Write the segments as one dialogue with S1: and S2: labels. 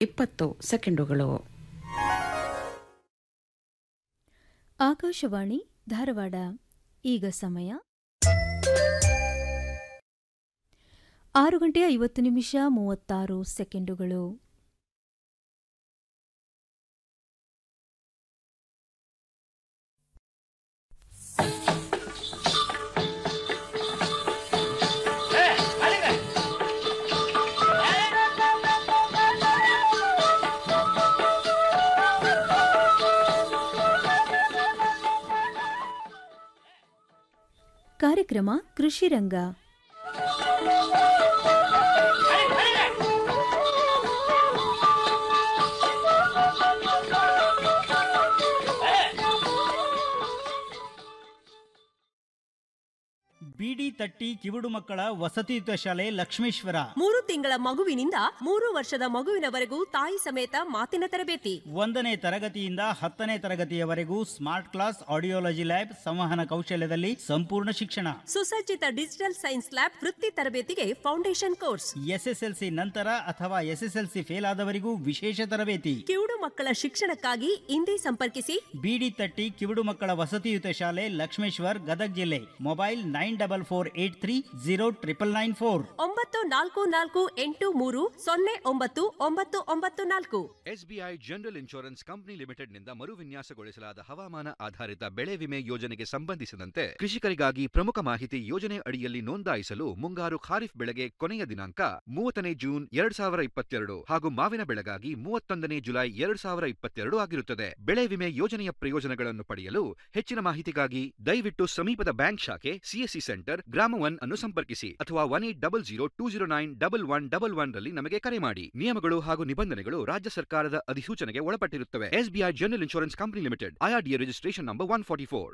S1: ಇಪ್ಪತ್ತು ಸೆಕೆಂಡುಗಳು
S2: ಆಕಾಶವಾಣಿ ಧಾರವಾಡ ಈಗ ಸಮಯ ಆರು ಗಂಟೆ ಐವತ್ತು ನಿಮಿಷ ಮೂವತ್ತಾರು ಸೆಕೆಂಡುಗಳು ಕಾರ್ಯಕ್ರಮ ಕೃಷಿ ರಂಗ
S3: ಬಿಡಿ ತಟ್ಟಿ ಕಿವುಡು ಮಕ್ಕಳ ವಸತಿಯುತ ಶಾಲೆ ಲಕ್ಷ್ಮೇಶ್ವರ
S4: ಮೂರು ತಿಂಗಳ ಮಗುವಿನಿಂದ ಮೂರು ವರ್ಷದ ಮಗುವಿನವರೆಗೂ ತಾಯಿ ಸಮೇತ ಮಾತಿನ ತರಬೇತಿ
S3: ಒಂದನೇ ತರಗತಿಯಿಂದ ಹತ್ತನೇ ತರಗತಿಯವರೆಗೂ ಸ್ಮಾರ್ಟ್ ಕ್ಲಾಸ್ ಆಡಿಯೋಲಜಿ ಲ್ಯಾಬ್ ಸಂವಹನ ಕೌಶಲ್ಯದಲ್ಲಿ ಸಂಪೂರ್ಣ ಶಿಕ್ಷಣ
S4: ಸುಸಜ್ಜಿತ ಡಿಜಿಟಲ್ ಸೈನ್ಸ್ ಲ್ಯಾಬ್ ವೃತ್ತಿ ತರಬೇತಿಗೆ ಫೌಂಡೇಶನ್ ಕೋರ್ಸ್
S3: ಎಸ್ಎಸ್ಎಲ್ಸಿ ನಂತರ ಅಥವಾ ಎಸ್ಎಸ್ಎಲ್ಸಿ ಫೇಲ್ ಆದವರಿಗೂ ವಿಶೇಷ ತರಬೇತಿ
S4: ಕಿವುಡು ಮಕ್ಕಳ ಶಿಕ್ಷಣಕ್ಕಾಗಿ ಇಂದೇ ಸಂಪರ್ಕಿಸಿ
S3: ಬಿಡಿ ತಟ್ಟಿ ಕಿವುಡು ಮಕ್ಕಳ ವಸತಿಯುತ ಶಾಲೆ ಲಕ್ಷ್ಮೇಶ್ವರ್ ಗದಗ್ ಜಿಲ್ಲೆ mobile nine double four eight three zero triple nine four
S4: ಒಂಬತ್ತು ನಾಲ್ಕು ನಾಲ್ಕು ಎಂಟು ಮೂರು ಸೊನ್ನೆ ಒಂಬತ್ತು ಒಂಬತ್ತು ಒಂಬತ್ತು ನಾಲ್ಕು
S5: ಎಸ್ಬಿಐ ಜನರಲ್ ಇನ್ಶೂರೆನ್ಸ್ ಕಂಪನಿ ಲಿಮಿಟೆಡ್ನಿಂದ ಮರುವಿನ್ಯಾಸಗೊಳಿಸಲಾದ ಹವಾಮಾನ ಆಧಾರಿತ ಬೆಳೆ ವಿಮೆ ಯೋಜನೆಗೆ ಸಂಬಂಧಿಸಿದಂತೆ ಕೃಷಿಕರಿಗಾಗಿ ಪ್ರಮುಖ ಮಾಹಿತಿ ಯೋಜನೆ ಅಡಿಯಲ್ಲಿ ನೋಂದಾಯಿಸಲು ಮುಂಗಾರು ಖಾರಿಫ್ ಬೆಳೆಗೆ ಕೊನೆಯ ದಿನಾಂಕ ಮೂವತ್ತನೇ ಜೂನ್ ಎರಡ್ ಸಾವಿರ ಇಪ್ಪತ್ತೆರಡು ಹಾಗೂ ಮಾವಿನ ಬೆಳೆಗಾಗಿ ಮೂವತ್ತೊಂದನೇ ಜುಲೈ ಎರಡ್ ಸಾವಿರ ಇಪ್ಪತ್ತೆರಡು ಆಗಿರುತ್ತದೆ ಬೆಳೆ ವಿಮೆ ಯೋಜನೆಯ ಪ್ರಯೋಜನಗಳನ್ನು ಪಡೆಯಲು ಹೆಚ್ಚಿನ ಮಾಹಿತಿಗಾಗಿ ದಯವಿಟ್ಟು ಸಮೀಪದ ಬ್ಯಾಂಕ್ ಶಾಖೆ ಸಿಎಸ್ಸಿ ಸೆಂಟರ್ ಗ್ರಾಮ ಒನ್ ಅನ್ನು ಸಂಪರ್ಕಿಸಿ ಅಥವಾ one eight double zero two zero nine double one double one ರಲ್ಲಿ ನಮಗೆ ಕರೆ ಮಾಡಿ ನಿಯಮಗಳು ಹಾಗೂ ನಿಬಂಧನೆಗಳು ರಾಜ್ಯ ಸರ್ಕಾರದ ಅಧಿಸೂಚನೆಗೆ ಒಳಪಟ್ಟಿರುತ್ತವೆ SBI general insurance company limited IRDA registration number one forty four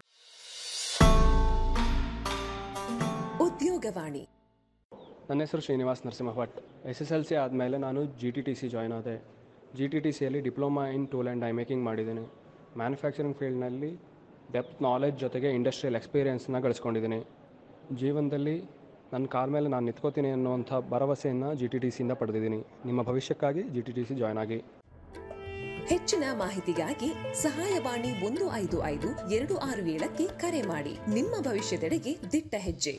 S6: ಉದ್ಯೋಗವಾಣಿ
S7: ನನ್ನ ಹೆಸರು Srinivas Narasimha Bhat S S L C ಆದಮೇಲೆ ನಾನು G T T C join ಆದೆ ಜಿ ಟಿ ಟಿ ಸಿಯಲ್ಲಿ diploma in tool and die making ಮಾಡಿದ್ದೀನಿ ಮ್ಯಾನುಫ್ಯಾಕ್ಚರಿಂಗ್ ಫೀಲ್ಡ್ನಲ್ಲಿ ಡೆಪ್ತ್ ನಾಲೆಜ್ ಜೊತೆಗೆ ಇಂಡಸ್ಟ್ರಿಯಲ್ ಎಕ್ಸ್ಪೀರಿಯೆನ್ಸ್ನ ಗಳಿಸ್ಕೊಂಡಿದ್ದೀನಿ ಜೀವನದಲ್ಲಿ ನನ್ನ ಕಾಲ ಮೇಲೆ ನಾನು ನಿಂತ್ಕೋತೀನಿ ಅನ್ನುವಂಥ ಭರವಸೆಯನ್ನು ಜಿ ಟಿ ಟಿ ಸಿಯಿಂದ ಪಡೆದಿದ್ದೀನಿ ನಿಮ್ಮ ಭವಿಷ್ಯಕ್ಕಾಗಿ G T T C join ಆಗಿ
S6: ಹೆಚ್ಚಿನ ಮಾಹಿತಿಗಾಗಿ ಸಹಾಯವಾಣಿ ಒಂದು ಐದು ಐದು ಎರಡು ಆರು ಏಳಕ್ಕೆ ಕರೆ ಮಾಡಿ ನಿಮ್ಮ ಭವಿಷ್ಯದೆಡೆಗೆ ದಿಟ್ಟ ಹೆಜ್ಜೆ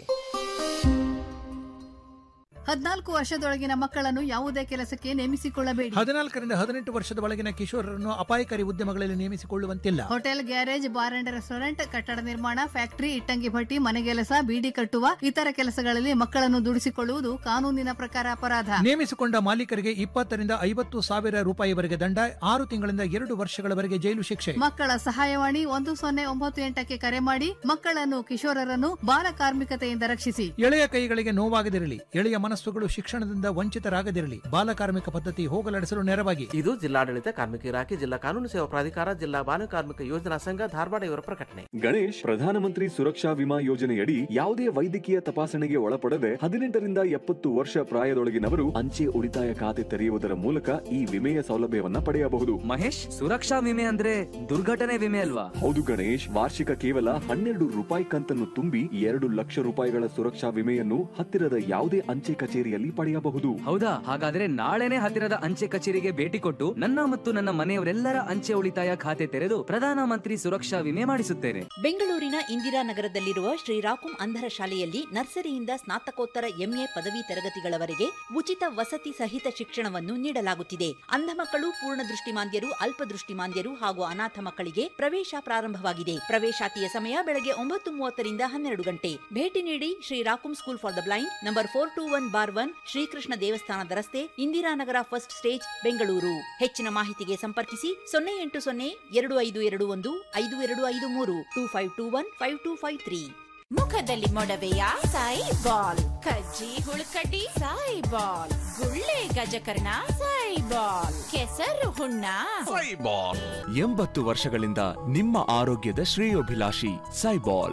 S8: ಹದಿನಾಲ್ಕು ವರ್ಷದೊಳಗಿನ ಮಕ್ಕಳನ್ನು ಯಾವುದೇ ಕೆಲಸಕ್ಕೆ ನೇಮಿಸಿಕೊಳ್ಳಬೇಡಿ
S9: ಹದಿನಾಲ್ಕರಿಂದ ಹದಿನೆಂಟು ವರ್ಷದ ಒಳಗಿನ ಕಿಶೋರರನ್ನು ಅಪಾಯಕಾರಿ ಉದ್ಯಮಗಳಲ್ಲಿ ನೇಮಿಸಿಕೊಳ್ಳುವಂತಿಲ್ಲ
S8: hotel garage bar and restaurant ಕಟ್ಟಡ ನಿರ್ಮಾಣ ಫ್ಯಾಕ್ಟರಿ ಇಟ್ಟಂಗಿ ಭಟ್ಟಿ ಮನೆಗೆಲಸ ಬೀಡಿ ಕಟ್ಟುವ ಇತರ ಕೆಲಸಗಳಲ್ಲಿ ಮಕ್ಕಳನ್ನು ದುಡಿಸಿಕೊಳ್ಳುವುದು ಕಾನೂನಿನ ಪ್ರಕಾರ ಅಪರಾಧ
S9: ನೇಮಿಸಿಕೊಂಡ ಮಾಲೀಕರಿಗೆ ಇಪ್ಪತ್ತರಿಂದ ಐವತ್ತು ಸಾವಿರ ರೂಪಾಯಿವರೆಗೆ ದಂಡ ಆರು ತಿಂಗಳಿಂದ ಎರಡು ವರ್ಷಗಳವರೆಗೆ ಜೈಲು ಶಿಕ್ಷೆ
S8: ಮಕ್ಕಳ ಸಹಾಯವಾಣಿ ಒಂದು ಸೊನ್ನೆ ಒಂಬತ್ತು ಎಂಟಕ್ಕೆ ಕರೆ ಮಾಡಿ ಮಕ್ಕಳನ್ನು ಕಿಶೋರರನ್ನು ಬಾಲ ಕಾರ್ಮಿಕತೆಯಿಂದ ರಕ್ಷಿಸಿ
S9: ಎಳೆಯ ಕೈಗಳಿಗೆ ನೋವಾಗದಿರಲಿ ಎಳೆಯ ಮನಸ್ಸುಗಳು ಶಿಕ್ಷಣದಿಂದ ವಂಚಿತರಾಗದಿರಲಿ ಬಾಲಕಾರ್ಮಿಕ ಪದ್ಧತಿ ಹೋಗಲಾಡಿಸಲು ನೆರವಾಗಿ
S10: ಇದು ಜಿಲ್ಲಾಡಳಿತ ಕಾರ್ಮಿಕ ಇಲಾಖೆ ಜಿಲ್ಲಾ ಕಾನೂನು ಸೇವಾ ಪ್ರಾಧಿಕಾರ ಜಿಲ್ಲಾ ಬಾಲ ಕಾರ್ಮಿಕ ಯೋಜನಾ ಸಂಘ ಧಾರವಾಡ ಇವರ ಪ್ರಕಟಣೆ
S11: ಗಣೇಶ್ ಪ್ರಧಾನಮಂತ್ರಿ ಸುರಕ್ಷಾ ವಿಮಾ ಯೋಜನೆಯಡಿ ಯಾವುದೇ ವೈದ್ಯಕೀಯ ತಪಾಸಣೆಗೆ ಒಳಪಡದೆ ಹದಿನೆಂಟರಿಂದ ಎಪ್ಪತ್ತು ವರ್ಷ ಪ್ರಾಯದೊಳಗಿನವರು ಅಂಚೆ ಉಳಿತಾಯ ಖಾತೆ ತೆರೆಯುವುದರ ಮೂಲಕ ಈ ವಿಮೆಯ ಸೌಲಭ್ಯವನ್ನ ಪಡೆಯಬಹುದು
S12: ಮಹೇಶ್ ಸುರಕ್ಷಾ ವಿಮೆ ಅಂದ್ರೆ ದುರ್ಘಟನೆ ವಿಮೆ ಅಲ್ವಾ
S11: ಹೌದು ಗಣೇಶ್ ವಾರ್ಷಿಕ ಕೇವಲ ಹನ್ನೆರಡು ರೂಪಾಯಿ ಕಂತನ್ನು ತುಂಬಿ ಎರಡು ಲಕ್ಷ ರೂಪಾಯಿಗಳ ಸುರಕ್ಷಾ ವಿಮೆಯನ್ನು ಹತ್ತಿರದ ಯಾವುದೇ ಅಂಚೆ ಕಚೇರಿಯಲ್ಲಿ ಪಡೆಯಬಹುದು
S12: ಹೌದಾ ಹಾಗಾದ್ರೆ ನಾಳೆನೆ ಹತ್ತಿರದ ಅಂಚೆ ಕಚೇರಿಗೆ ಭೇಟಿ ಕೊಟ್ಟು ನನ್ನ ಮತ್ತು ನನ್ನ ಮನೆಯವರೆಲ್ಲರ ಅಂಚೆ ಉಳಿತಾಯ ಖಾತೆ ತೆರೆದು ಪ್ರಧಾನಮಂತ್ರಿ ಸುರಕ್ಷಾ ವಿಮೆ ಮಾಡಿಸುತ್ತೇನೆ
S13: ಬೆಂಗಳೂರಿನ ಇಂದಿರಾನಗರದಲ್ಲಿರುವ ಶ್ರೀರಾಕುಂ ಅಂಧರ ಶಾಲೆಯಲ್ಲಿ ನರ್ಸರಿಯಿಂದ ಸ್ನಾತಕೋತ್ತರ ಎಂಎ ಪದವಿ ತರಗತಿಗಳವರೆಗೆ ಉಚಿತ ವಸತಿ ಸಹಿತ ಶಿಕ್ಷಣವನ್ನು ನೀಡಲಾಗುತ್ತಿದೆ ಅಂಧ ಮಕ್ಕಳು ಪೂರ್ಣ ದೃಷ್ಟಿಮಾಂದ್ಯರು ಅಲ್ಪದೃಷ್ಟಿಮಾಂದ್ಯರು ಹಾಗೂ ಅನಾಥ ಮಕ್ಕಳಿಗೆ ಪ್ರವೇಶ ಪ್ರಾರಂಭವಾಗಿದೆ ಪ್ರವೇಶಾತಿಯ ಸಮಯ ಬೆಳಗ್ಗೆ ಒಂಬತ್ತು ಮೂವತ್ತರಿಂದ ಹನ್ನೆರಡು ಗಂಟೆ ಭೇಟಿ ನೀಡಿ ಶ್ರೀ ರಾಕುಂ school for the blind number four two one bar one Srikrishna ದೇವಸ್ಥಾನದ ರಸ್ತೆ ಇಂದಿರಾನಗರ ಫಸ್ಟ್ ಸ್ಟೇಜ್ ಬೆಂಗಳೂರು ಹೆಚ್ಚಿನ ಮಾಹಿತಿಗೆ ಸಂಪರ್ಕಿಸಿ ಸೊನ್ನೆ ಎಂಟು ಸೊನ್ನೆ ಎರಡು ಐದು ಎರಡು ಒಂದು ಐದು ಎರಡು ಐದು ಮೂರು two five two one five two five three
S14: ಮುಖದಲ್ಲಿ ಮೊಡವೆಯ ಸಾಯಿ ಬಾಲ್ ಕಜ್ಜಿ ಹುಳುಕಡ್ಡಿ ಸಾಯಿ ಬಾಲ್ ಗುಳ್ಳೆ ಗಜಕರ್ಣ ಸಾಯಿ ಬಾಲ್ ಕೆಸರು ಹುಣ್ಣ
S15: ಎಂಬತ್ತು ವರ್ಷಗಳಿಂದ ನಿಮ್ಮ ಆರೋಗ್ಯದ ಶ್ರೇಯೋಭಿಲಾಷಿ ಸೈಬಾಲ್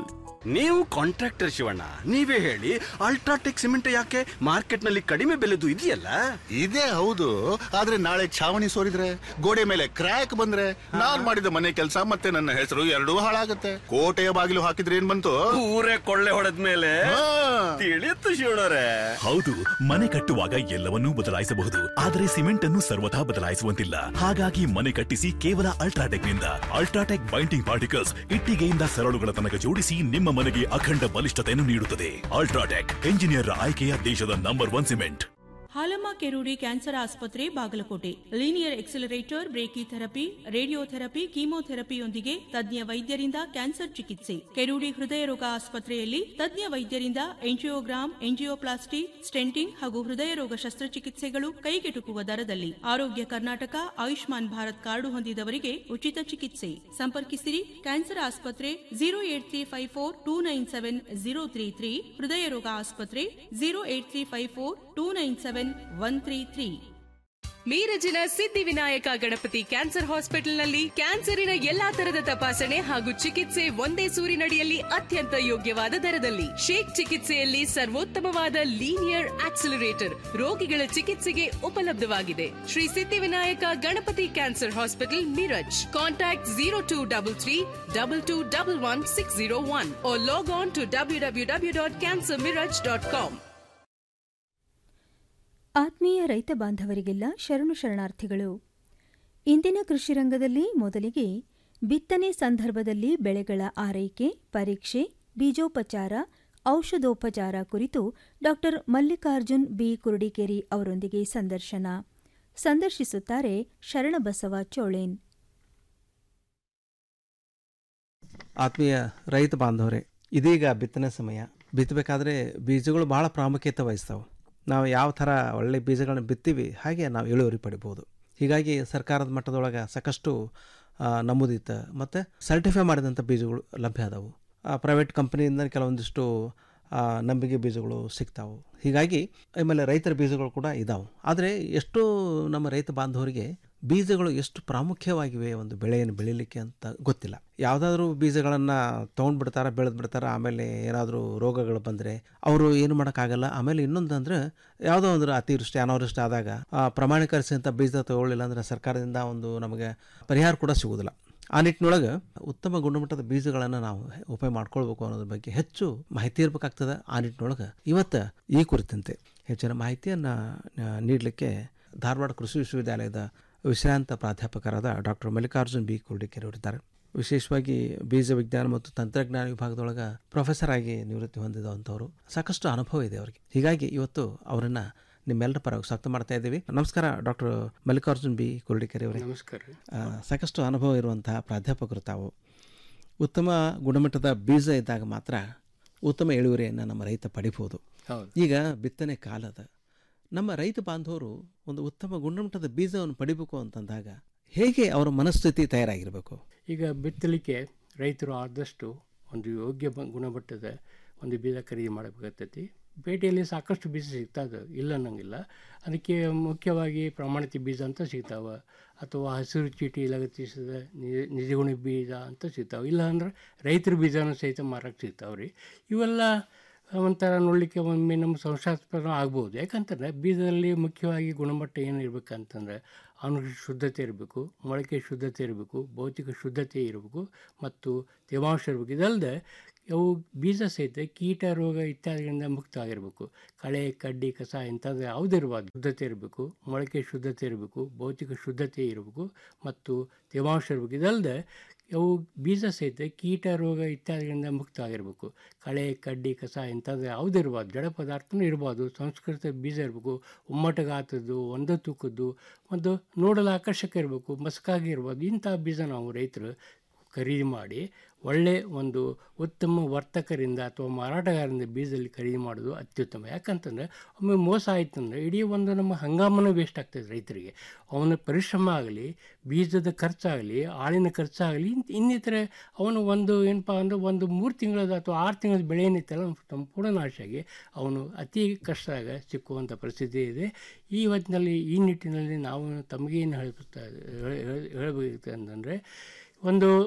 S1: ನೀವು ಕಾಂಟ್ರಾಕ್ಟರ್ ಶಿವಣ್ಣ ನೀವೇ ಹೇಳಿ ಅಲ್ಟ್ರಾಟೆಕ್ ಸಿಮೆಂಟ್ ಯಾಕೆ ಮಾರ್ಕೆಟ್ ನಲ್ಲಿ ಕಡಿಮೆ ಬೆಲೆದು ಇದೆಯಲ್ಲ
S15: ಇದೇ ಹೌದು ಆದ್ರೆ ನಾಳೆ ಛಾವಣಿ ಸೋರಿದ್ರೆ ಗೋಡೆ ಮೇಲೆ ಕ್ರ್ಯಾಕ್ ಬಂದ್ರೆ ನಾನ್ ಮಾಡಿದ ಮನೆ ಕೆಲಸ ಮತ್ತೆ ನನ್ನ ಹೆಸರು ಎರಡೂ ಹಾಳಾಗತ್ತೆ ಕೋಟೆಯ ಬಾಗಿಲು ಹಾಕಿದ್ರೆ ಏನ್ ಬಂತು
S1: ಊರೇ ಕೊಳ್ಳೆ ಹೊಡೆದ ಮೇಲೆ ತಿಳಿಯುತ್ತು ಶಿವಣ್ಣರೇ
S16: ಹೌದು ಮನೆ ಕಟ್ಟುವಾಗ ಎಲ್ಲವನ್ನೂ ಬದಲಾಯಿಸಬಹುದು ಆದರೆ ಸಿಮೆಂಟ್ ಅನ್ನು ಸರ್ವಥಾ ಬದಲಾಯಿಸುವಂತಿಲ್ಲ ಹಾಗಾಗಿ ಮನೆ ಕಟ್ಟಿಸಿ ಕೇವಲ ಅಲ್ಟ್ರಾಟೆಕ್ ನಿಂದ ಅಲ್ಟ್ರಾಟೆಕ್ ಬೈಂಡಿಂಗ್ ಪಾರ್ಟಿಕಲ್ಸ್ ಇಟ್ಟಿಗೆಯಿಂದ ಸರಳುಗಳ ತನಕ ಜೋಡಿಸಿ ನಿಮ್ಮ ಮನೆಗೆ ಅಖಂಡ ಬಲಿಷ್ಠತೆಯನ್ನು ನೀಡುತ್ತದೆ ಅಲ್ಟ್ರಾಟೆಕ್ ಎಂಜಿನಿಯರ್ ಆಯ್ಕೆಯ ದೇಶದ number one cement
S17: Halamma Kerudi cancer ಆಸ್ಪತ್ರೆ Bagalkote linear accelerator brachytherapy radiotherapy ಕೀಮೋಥೆರಪಿಯೊಂದಿಗೆ ತಜ್ಞ ವೈದ್ಯರಿಂದ ಕ್ಯಾನ್ಸರ್ ಚಿಕಿತ್ಸೆ ಕೆರೂಡಿ ಹೃದಯ ರೋಗ ಆಸ್ಪತ್ರೆಯಲ್ಲಿ ತಜ್ಞ ವೈದ್ಯರಿಂದ ಎಂಜಿಯೋಗ್ರಾಮ್ ಎಂಜಿಯೋಪ್ಲಾಸ್ಟಿ ಸ್ಟೆಂಟಿಂಗ್ ಹಾಗೂ ಹೃದಯ ರೋಗ ಶಸ್ತ್ರಚಿಕಿತ್ಸೆಗಳು ಕೈಗೆಟುಕುವ ದರದಲ್ಲಿ ಆರೋಗ್ಯ ಕರ್ನಾಟಕ ಆಯುಷ್ಮಾನ್ ಭಾರತ್ ಕಾರ್ಡು ಹೊಂದಿದವರಿಗೆ ಉಚಿತ ಚಿಕಿತ್ಸೆ ಸಂಪರ್ಕಿಸಿರಿ ಕ್ಯಾನ್ಸರ್ ಆಸ್ಪತ್ರೆ zero eight three five four two nine seven zero three three ಹೃದಯ ರೋಗ ಆಸ್ಪತ್ರೆ zero eight three five four two nine seven one three three
S18: ಮೀರಜಿನ ಸಿದ್ಧಿವಿನಾಯಕ ಗಣಪತಿ ಕ್ಯಾನ್ಸರ್ ಹಾಸ್ಪಿಟಲ್ನಲ್ಲಿ ಕ್ಯಾನ್ಸರಿನ ಎಲ್ಲಾ ತರದ ತಪಾಸಣೆ ಹಾಗೂ ಚಿಕಿತ್ಸೆ ಒಂದೇ ಸೂರಿನಡಿಯಲ್ಲಿ ಅತ್ಯಂತ ಯೋಗ್ಯವಾದ ದರದಲ್ಲಿ ಶೇಕ್ ಚಿಕಿತ್ಸೆಯಲ್ಲಿ ಸರ್ವೋತ್ತಮವಾದ ಲೀನಿಯರ್ ಆಕ್ಸಿಲರೇಟರ್ ರೋಗಿಗಳ ಚಿಕಿತ್ಸೆಗೆ ಉಪಲಬ್ಧವಾಗಿದೆ Shri Siddhivinayak Ganapati cancer hospital Miraj contact zero two double three double two double one six zero one log on to W W W dot cancer Miraj dot com
S2: ಆತ್ಮೀಯ ರೈತ ಬಾಂಧವರಿಗೆಲ್ಲ ಶರಣು ಶರಣಾರ್ಥಿಗಳು ಇಂದಿನ ಕೃಷಿ ರಂಗದಲ್ಲಿ ಮೊದಲಿಗೆ ಬಿತ್ತನೆ ಸಂದರ್ಭದಲ್ಲಿ ಬೆಳೆಗಳ ಆರೈಕೆ ಪರೀಕ್ಷೆ ಬೀಜೋಪಚಾರ ಔಷಧೋಪಚಾರ ಕುರಿತು ಡಾ ಮಲ್ಲಿಕಾರ್ಜುನ್ ಬಿ ಕುರುಡಿಕೇರಿ ಅವರೊಂದಿಗೆ ಸಂದರ್ಶನ ಸಂದರ್ಶಿಸುತ್ತಾರೆ ಶರಣಬಸವ ಚೋಳೇನ್
S10: ಆತ್ಮೀಯ ರೈತ ಬಾಂಧವರೇ ಇದೀಗ ಬಿತ್ತನೆ ಸಮಯ ಬಿತ್ತಬೇಕಾದ್ರೆ ಬೀಜಗಳು ಭಾಳ ಪ್ರಾಮುಖ್ಯತೆ ವಹಿಸ್ತಾವೆ ನಾವು ಯಾವ ಥರ ಒಳ್ಳೆ ಬೀಜಗಳನ್ನ ಬಿತ್ತೀವಿ ಹಾಗೆ ನಾವು ಇಳುವರಿ ಪಡಿಬೋದು ಹೀಗಾಗಿ ಸರ್ಕಾರದ ಮಟ್ಟದೊಳಗೆ ಸಾಕಷ್ಟು ಆ, ನಮೂದಿತ ಮತ್ತು ಸರ್ಟಿಫೈ ಮಾಡಿದಂಥ ಬೀಜಗಳು ಲಭ್ಯ ಅದಾವು ಪ್ರೈವೇಟ್ ಕಂಪ್ನಿಯಿಂದ ಕೆಲವೊಂದಿಷ್ಟು ಆ, ನಂಬಿಕೆ ಬೀಜಗಳು ಸಿಗ್ತಾವೆ ಹೀಗಾಗಿ ಆಮೇಲೆ ರೈತರ ಬೀಜಗಳು ಕೂಡ ಇದಾವೆ ಆದರೆ ಎಷ್ಟು ನಮ್ಮ ರೈತ ಬಾಂಧವರಿಗೆ ಬೀಜಗಳು ಎಷ್ಟು ಪ್ರಾಮುಖ್ಯವಾಗಿವೆ ಒಂದು ಬೆಳೆಯನ್ನು ಬೆಳೀಲಿಕ್ಕೆ ಅಂತ ಗೊತ್ತಿಲ್ಲ ಯಾವುದಾದ್ರೂ ಬೀಜಗಳನ್ನು ತೊಗೊಂಡ್ಬಿಡ್ತಾರೆ ಬೆಳೆದು ಬಿಡ್ತಾರೆ ಆಮೇಲೆ ಏನಾದರೂ ರೋಗಗಳು ಬಂದರೆ ಅವರು ಏನು ಮಾಡೋಕ್ಕಾಗಲ್ಲ ಆಮೇಲೆ ಇನ್ನೊಂದು ಅಂದ್ರೆ ಯಾವುದೋ ಒಂದು ಅತಿವೃಷ್ಟಿ ಅನಾವೃಷ್ಟಿ ಆದಾಗ ಆ, ಪ್ರಮಾಣೀಕರಿಸಿದಂಥ ಬೀಜ ತಗೊಳ್ಳಿಲ್ಲ ಅಂದರೆ ಸರ್ಕಾರದಿಂದ ಒಂದು ನಮಗೆ ಪರಿಹಾರ ಕೂಡ ಸಿಗೋದಿಲ್ಲ ಆ ನಿಟ್ಟಿನೊಳಗೆ ಉತ್ತಮ ಗುಣಮಟ್ಟದ ಬೀಜಗಳನ್ನು ನಾವು ಉಪಯೋಗ ಮಾಡ್ಕೊಳ್ಬೇಕು ಅನ್ನೋದ್ರ ಬಗ್ಗೆ ಹೆಚ್ಚು ಮಾಹಿತಿ ಇರಬೇಕಾಗ್ತದೆ ಆ ನಿಟ್ಟಿನೊಳಗೆ ಇವತ್ತು ಈ ಕುರಿತಂತೆ ಹೆಚ್ಚಿನ ಮಾಹಿತಿಯನ್ನು ನೀಡಲಿಕ್ಕೆ ಧಾರವಾಡ ಕೃಷಿ ವಿಶ್ವವಿದ್ಯಾಲಯದ ವಿಶ್ರಾಂತ ಪ್ರಾಧ್ಯಾಪಕರಾದ ಡಾಕ್ಟರ್ ಮಲ್ಲಿಕಾರ್ಜುನ್ ಬಿ ಕುರ್ಡಿಕೆರೆ ಅವರಿದ್ದಾರೆ ವಿಶೇಷವಾಗಿ ಬೀಜ ವಿಜ್ಞಾನ ಮತ್ತು ತಂತ್ರಜ್ಞಾನ ವಿಭಾಗದೊಳಗೆ ಪ್ರೊಫೆಸರ್ ಆಗಿ ನಿವೃತ್ತಿ ಹೊಂದಿದಂಥವ್ರು ಸಾಕಷ್ಟು ಅನುಭವ ಇದೆ ಅವರಿಗೆ ಹೀಗಾಗಿ ಇವತ್ತು ಅವರನ್ನು ನಿಮ್ಮೆಲ್ಲರ ಪರವಾಗಿ ಸ್ವಾಗತ ಮಾಡ್ತಾ ಇದ್ದೀವಿ ನಮಸ್ಕಾರ ಡಾಕ್ಟರ್ ಮಲ್ಲಿಕಾರ್ಜುನ್ ಬಿ ಕುರುಡಿಕೆರೆ ಅವರೇ
S19: ನಮಸ್ಕಾರ
S10: ಆ, ಸಾಕಷ್ಟು ಅನುಭವ ಇರುವಂತಹ ಪ್ರಾಧ್ಯಾಪಕರು ತಾವು ಉತ್ತಮ ಗುಣಮಟ್ಟದ ಬೀಜ ಇದ್ದಾಗ ಮಾತ್ರ ಉತ್ತಮ ಇಳುವರಿಯನ್ನು ನಮ್ಮ ರೈತ ಪಡಿಬೋದು
S19: ಹೌದು.
S10: ಈಗ ಬಿತ್ತನೆ ಕಾಲದ ನಮ್ಮ ರೈತ ಬಾಂಧವರು ಒಂದು ಉತ್ತಮ ಗುಣಮಟ್ಟದ ಬೀಜವನ್ನು ಪಡಿಬೇಕು ಅಂತಂದಾಗ ಹೇಗೆ ಅವರ ಮನಸ್ಥಿತಿ ತಯಾರಾಗಿರಬೇಕು
S19: ಈಗ ಬಿತ್ತಲಿಕ್ಕೆ ರೈತರು ಆದಷ್ಟು ಒಂದು ಯೋಗ್ಯ ಬ- ಗುಣಮಟ್ಟದ ಒಂದು ಬೀಜ ಖರೀದಿ ಮಾಡಬೇಕಾಗ್ತೈತಿ ಪೇಟೆಯಲ್ಲಿ ಸಾಕಷ್ಟು ಬೀಜ ಸಿಗ್ತದೆ ಇಲ್ಲ ಅನ್ನಂಗಿಲ್ಲ ಅದಕ್ಕೆ ಮುಖ್ಯವಾಗಿ ಪ್ರಮಾಣಿತ ಬೀಜ ಅಂತ ಸಿಗ್ತಾವೆ ಅಥವಾ ಹಸಿರು ಚೀಟಿ ಲಗತ್ತಿಸಿದ ನಿ- ನಿಜಗುಣ ಬೀಜ ಅಂತ ಸಿಗ್ತಾವೆ ಇಲ್ಲ ಅಂದ್ರೆ ರೈತರ ಬೀಜನೂ ಸಹಿತ ಮಾರಕ್ಕೆ ಸಿಗ್ತಾವೆ ರೀ ಇವೆಲ್ಲ ಒಂಥರ ನೋಡಲಿಕ್ಕೆ ಒಮ್ಮೆ ನಮ್ಮ ಸಂಶಯಾಸ್ಪದ ಆಗ್ಬೋದು ಯಾಕಂತಂದರೆ ಬೀಜದಲ್ಲಿ ಮುಖ್ಯವಾಗಿ ಗುಣಮಟ್ಟ ಏನು ಇರಬೇಕಂತಂದರೆ ಅವನಿಗೆ ಶುದ್ಧತೆ ಇರಬೇಕು ಮೊಳಕೆ ಶುದ್ಧತೆ ಇರಬೇಕು ಭೌತಿಕ ಶುದ್ಧತೆ ಇರಬೇಕು ಮತ್ತು ತೇವಾಂಶ ಇರಬೇಕು ಇದಲ್ಲದೆ ಅವು ಬೀಜ ಸಹಿತ ಕೀಟ ರೋಗ ಇತ್ಯಾದಿಗಳಿಂದ ಮುಕ್ತವಾಗಿರಬೇಕು ಕಳೆ ಕಡ್ಡಿ ಕಸ ಇಂಥದ್ದು ಯಾವುದೇ ಇರಬಾರ್ದು ಶುದ್ಧತೆ ಇರಬೇಕು ಮೊಳಕೆ ಶುದ್ಧತೆ ಇರಬೇಕು ಭೌತಿಕ ಶುದ್ಧತೆ ಇರಬೇಕು ಮತ್ತು ತೇವಾಂಶ ಇರಬೇಕು ಇದಲ್ಲದೆ ಅವು ಬೀಜ ಸಹಿತ ಕೀಟ ರೋಗ ಇತ್ಯಾದಿಗಳಿಂದ ಮುಕ್ತವಾಗಿರಬೇಕು ಕಳೆ ಕಡ್ಡಿ ಕಸ ಇಂಥದ್ದು ಯಾವುದೇ ಇರಬಾರ್ದು ಜಡ ಪದಾರ್ಥನೂ ಇರಬಾರ್ದು ಸಂಸ್ಕೃತ ಬೀಜ ಇರಬೇಕು ಉಮ್ಮಟಗಾತದ್ದು ಒಂದೇ ತೂಕದ್ದು ಒಂದು ನೋಡಲು ಆಕರ್ಷಕ ಇರಬೇಕು ಮಸ್ಕಾಗಿ ಇರ್ಬೋದು ಇಂಥ ಬೀಜ ನಾವು ರೈತರು ಖರೀದಿ ಮಾಡಿ ಒಳ್ಳೆ ಒಂದು ಉತ್ತಮ ವರ್ತಕರಿಂದ ಅಥವಾ ಮಾರಾಟಗಾರರಿಂದ ಬೀಜದಲ್ಲಿ ಖರೀದಿ ಮಾಡೋದು ಅತ್ಯುತ್ತಮ ಯಾಕಂತಂದರೆ ಒಮ್ಮೆ ಮೋಸ ಆಯ್ತಂದ್ರೆ ಇಡೀ ಒಂದು ನಮ್ಮ ಹಂಗಾಮನ ವೇಸ್ಟ್ ಆಗ್ತದೆ ರೈತರಿಗೆ ಅವನ ಪರಿಶ್ರಮ ಆಗಲಿ ಬೀಜದ ಖರ್ಚಾಗಲಿ ಆಳಿನ ಖರ್ಚಾಗಲಿ ಇನ್ ಇನ್ನಿತರೆ ಅವನು ಒಂದು ಏನಪ್ಪ ಅಂದ್ರೆ ಒಂದು ಮೂರು ತಿಂಗಳದ ಅಥವಾ ಆರು ತಿಂಗಳದ ಬೆಳೆ ಏನಿತ್ತಲ್ಲ ಅವ್ನು ಸಂಪೂರ್ಣ ನಾಶ ಆಗಿ ಅವನು ಅತಿ ಕಷ್ಟದಾಗ ಸಿಕ್ಕುವಂಥ ಪರಿಸ್ಥಿತಿ ಇದೆ ಈ ಹೊತ್ತಿನಲ್ಲಿ ಈ ನಿಟ್ಟಿನಲ್ಲಿ ನಾವು ತಮಗೇನು ಹೇಳ್ತಾ ಹೇಳಬೇಕು ಅಂತಂದರೆ ಒಂದು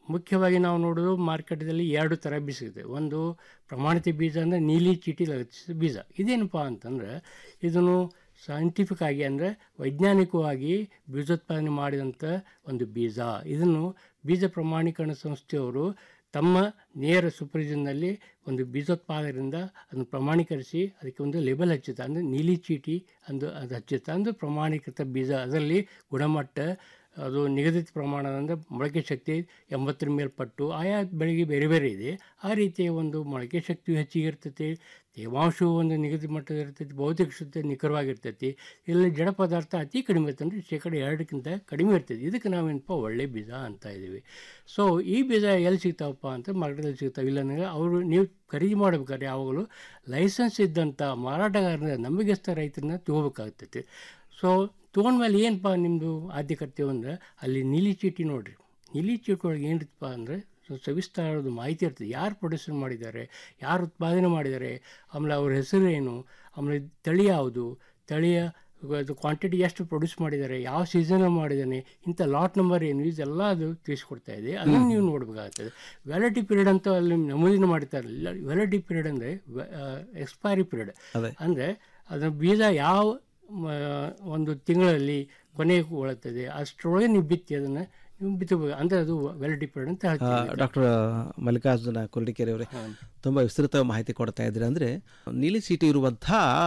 S19: ಮುಖ್ಯವಾಗಿ ನಾವು ನೋಡೋದು ಮಾರ್ಕೆಟದಲ್ಲಿ ಎರಡು ಥರ ಬೀಜ ಇದೆ ಒಂದು ಪ್ರಮಾಣಿತ ಬೀಜ ಅಂದರೆ ನೀಲಿ ಚೀಟಿ ಲಗತ್ತಿಸಿದ ಬೀಜ ಇದೇನಪ್ಪ ಅಂತಂದ್ರೆ ಇದನ್ನು ಸೈಂಟಿಫಿಕ್ ಆಗಿ ಅಂದರೆ ವೈಜ್ಞಾನಿಕವಾಗಿ ಬೀಜೋತ್ಪಾದನೆ ಮಾಡಿದಂಥ ಒಂದು ಬೀಜ ಇದನ್ನು ಬೀಜ ಪ್ರಮಾಣೀಕರಣ ಸಂಸ್ಥೆಯವರು ತಮ್ಮ ನೇರ ಸೂಪರ್ವಿಷನ್ನಲ್ಲಿ ಒಂದು ಬೀಜೋತ್ಪಾದಕರಿಂದ ಅದನ್ನು ಪ್ರಮಾಣೀಕರಿಸಿ ಅದಕ್ಕೆ ಒಂದು ಲೇಬಲ್ ಹಚ್ಚುತ್ತೆ ಅಂದರೆ ನೀಲಿ ಚೀಟಿ ಅಂದು ಅದು ಹಚ್ಚುತ್ತೆ ಅಂದರೆ ಪ್ರಮಾಣೀಕೃತ ಬೀಜ ಅದರಲ್ಲಿ ಗುಣಮಟ್ಟ ಅದು ನಿಗದಿತ ಪ್ರಮಾಣದಿಂದ ಮೊಳಕೆ ಶಕ್ತಿ ಎಂಬತ್ತರ ಮೇಲ್ಪಟ್ಟು ಆಯಾ ಬೆಳೆಗೆ ಬೇರೆ ಬೇರೆ ಇದೆ ಆ ರೀತಿಯ ಒಂದು ಮೊಳಕೆ ಶಕ್ತಿಯು ಹೆಚ್ಚಿಗೆ ಇರ್ತೈತಿ ತೇವಾಂಶವು ಒಂದು ನಿಗದಿತ ಮಟ್ಟದ ಇರ್ತೈತಿ ಭೌತಿಕ ಶುದ್ಧ ನಿಖರವಾಗಿರ್ತೈತಿ ಇಲ್ಲಿ ಜಡ ಪದಾರ್ಥ ಅತಿ ಕಡಿಮೆ ಇರ್ತಂದ್ರೆ ಶೇಕಡ ಎರಡಕ್ಕಿಂತ ಕಡಿಮೆ ಇರ್ತೈತಿ ಇದಕ್ಕೆ ನಾವೇನಪ್ಪ ಒಳ್ಳೆ ಬೀಜ ಅಂತ ಇದ್ದೀವಿ ಸೊ ಈ ಬೀಜ ಎಲ್ಲಿ ಸಿಗ್ತಾವಪ್ಪ ಅಂತ ಮಾರ್ಕೆಟಲ್ಲಿ ಸಿಗ್ತಾವೆ ಇಲ್ಲ ಅಂದರೆ ಅವರು ನೀವು ಖರೀದಿ ಮಾಡ್ಬೇಕಾದ್ರೆ ಯಾವಾಗಲೂ ಲೈಸೆನ್ಸ್ ಇದ್ದಂಥ ಮಾರಾಟಗಾರನ ನಂಬಿಕೆಸ್ಥ ರೈತರನ್ನ ತೊಗೋಬೇಕಾಗ್ತೈತಿ ಸೊ ತೊಗೊಂಡ್ಮೇಲೆ ಏನಪ್ಪ ನಿಮ್ಮದು ಆದ್ಯ ಕರ್ತವ್ಯ ಅಂದ್ರೆ ಅಲ್ಲಿ ನೀಲಿ ಚೀಟಿ ನೋಡಿರಿ ನೀಲಿ ಚೀಟಿ ಒಳಗೆ ಏನಿರ್ತಪ್ಪ ಅಂದರೆ ಸವಿಸ್ತಾರದ ಮಾಹಿತಿ ಇರ್ತದೆ ಯಾರು ಪ್ರೊಡ್ಯೂಸರ್ ಮಾಡಿದ್ದಾರೆ ಯಾರು ಉತ್ಪಾದನೆ ಮಾಡಿದ್ದಾರೆ ಆಮೇಲೆ ಅವ್ರ ಹೆಸರು ಏನು ಆಮೇಲೆ ತಳಿ ಯಾವುದು ತಳಿಯ ಅದು ಕ್ವಾಂಟಿಟಿ ಎಷ್ಟು ಪ್ರೊಡ್ಯೂಸ್ ಮಾಡಿದ್ದಾರೆ ಯಾವ ಸೀಸನ್ ಮಾಡಿದ್ದಾನೆ ಇಂಥ ಲಾಟ್ ನಂಬರ್ ಏನು ಇದೆಲ್ಲ ಅದು ತಿಳಿಸ್ಕೊಡ್ತಾ ಇದೆ ಅದನ್ನು ನೀವು ನೋಡಬೇಕಾಗ್ತದೆ ವ್ಯಾಲಿಟಿ ಪೀರಿಯಡ್ ಅಂತ ಅಲ್ಲಿ ನಮೂದಿನ ಮಾಡ್ತಾರೆ ವ್ಯಾಲಿಟಿ ಪೀರಿಯಡ್ ಅಂದರೆ ಎಕ್ಸ್ಪೈರಿ ಪೀರಿಯಡ್
S10: ಅದೇ.
S19: ಅಂದರೆ ಅದರ ಬೀಜ ಯಾವ ಮ, ಒಂದು ತಿಂಗಳಲ್ಲಿ ಕೊನೆಗೆ ಉಳುತ್ತದೆ ಅಷ್ಟರೊಳಗೆ ನೀವು ಬಿತ್ತಿ ಅದನ್ನು ನೀವು ಬಿತ್ತಬೇಕು ಅಂದರೆ ಅದು ವ್ಯಾಲಿಟಿ ಪೀರಿಯಡ್ ಅಂತ ಹೇಳ್ತೀವಿ
S10: ಡಾಕ್ಟರ್ ಮಲ್ಲಿಕಾರ್ಜುನ ಕುರುಡಿಕೆರೆ ಅವರೇ ತುಂಬ ವಿಸ್ತೃತ ಮಾಹಿತಿ ಕೊಡ್ತಾ ಇದ್ದೀರಿ ಅಂದರೆ ನೀಲಿ ಚೀಟಿ ಇರುವಂಥ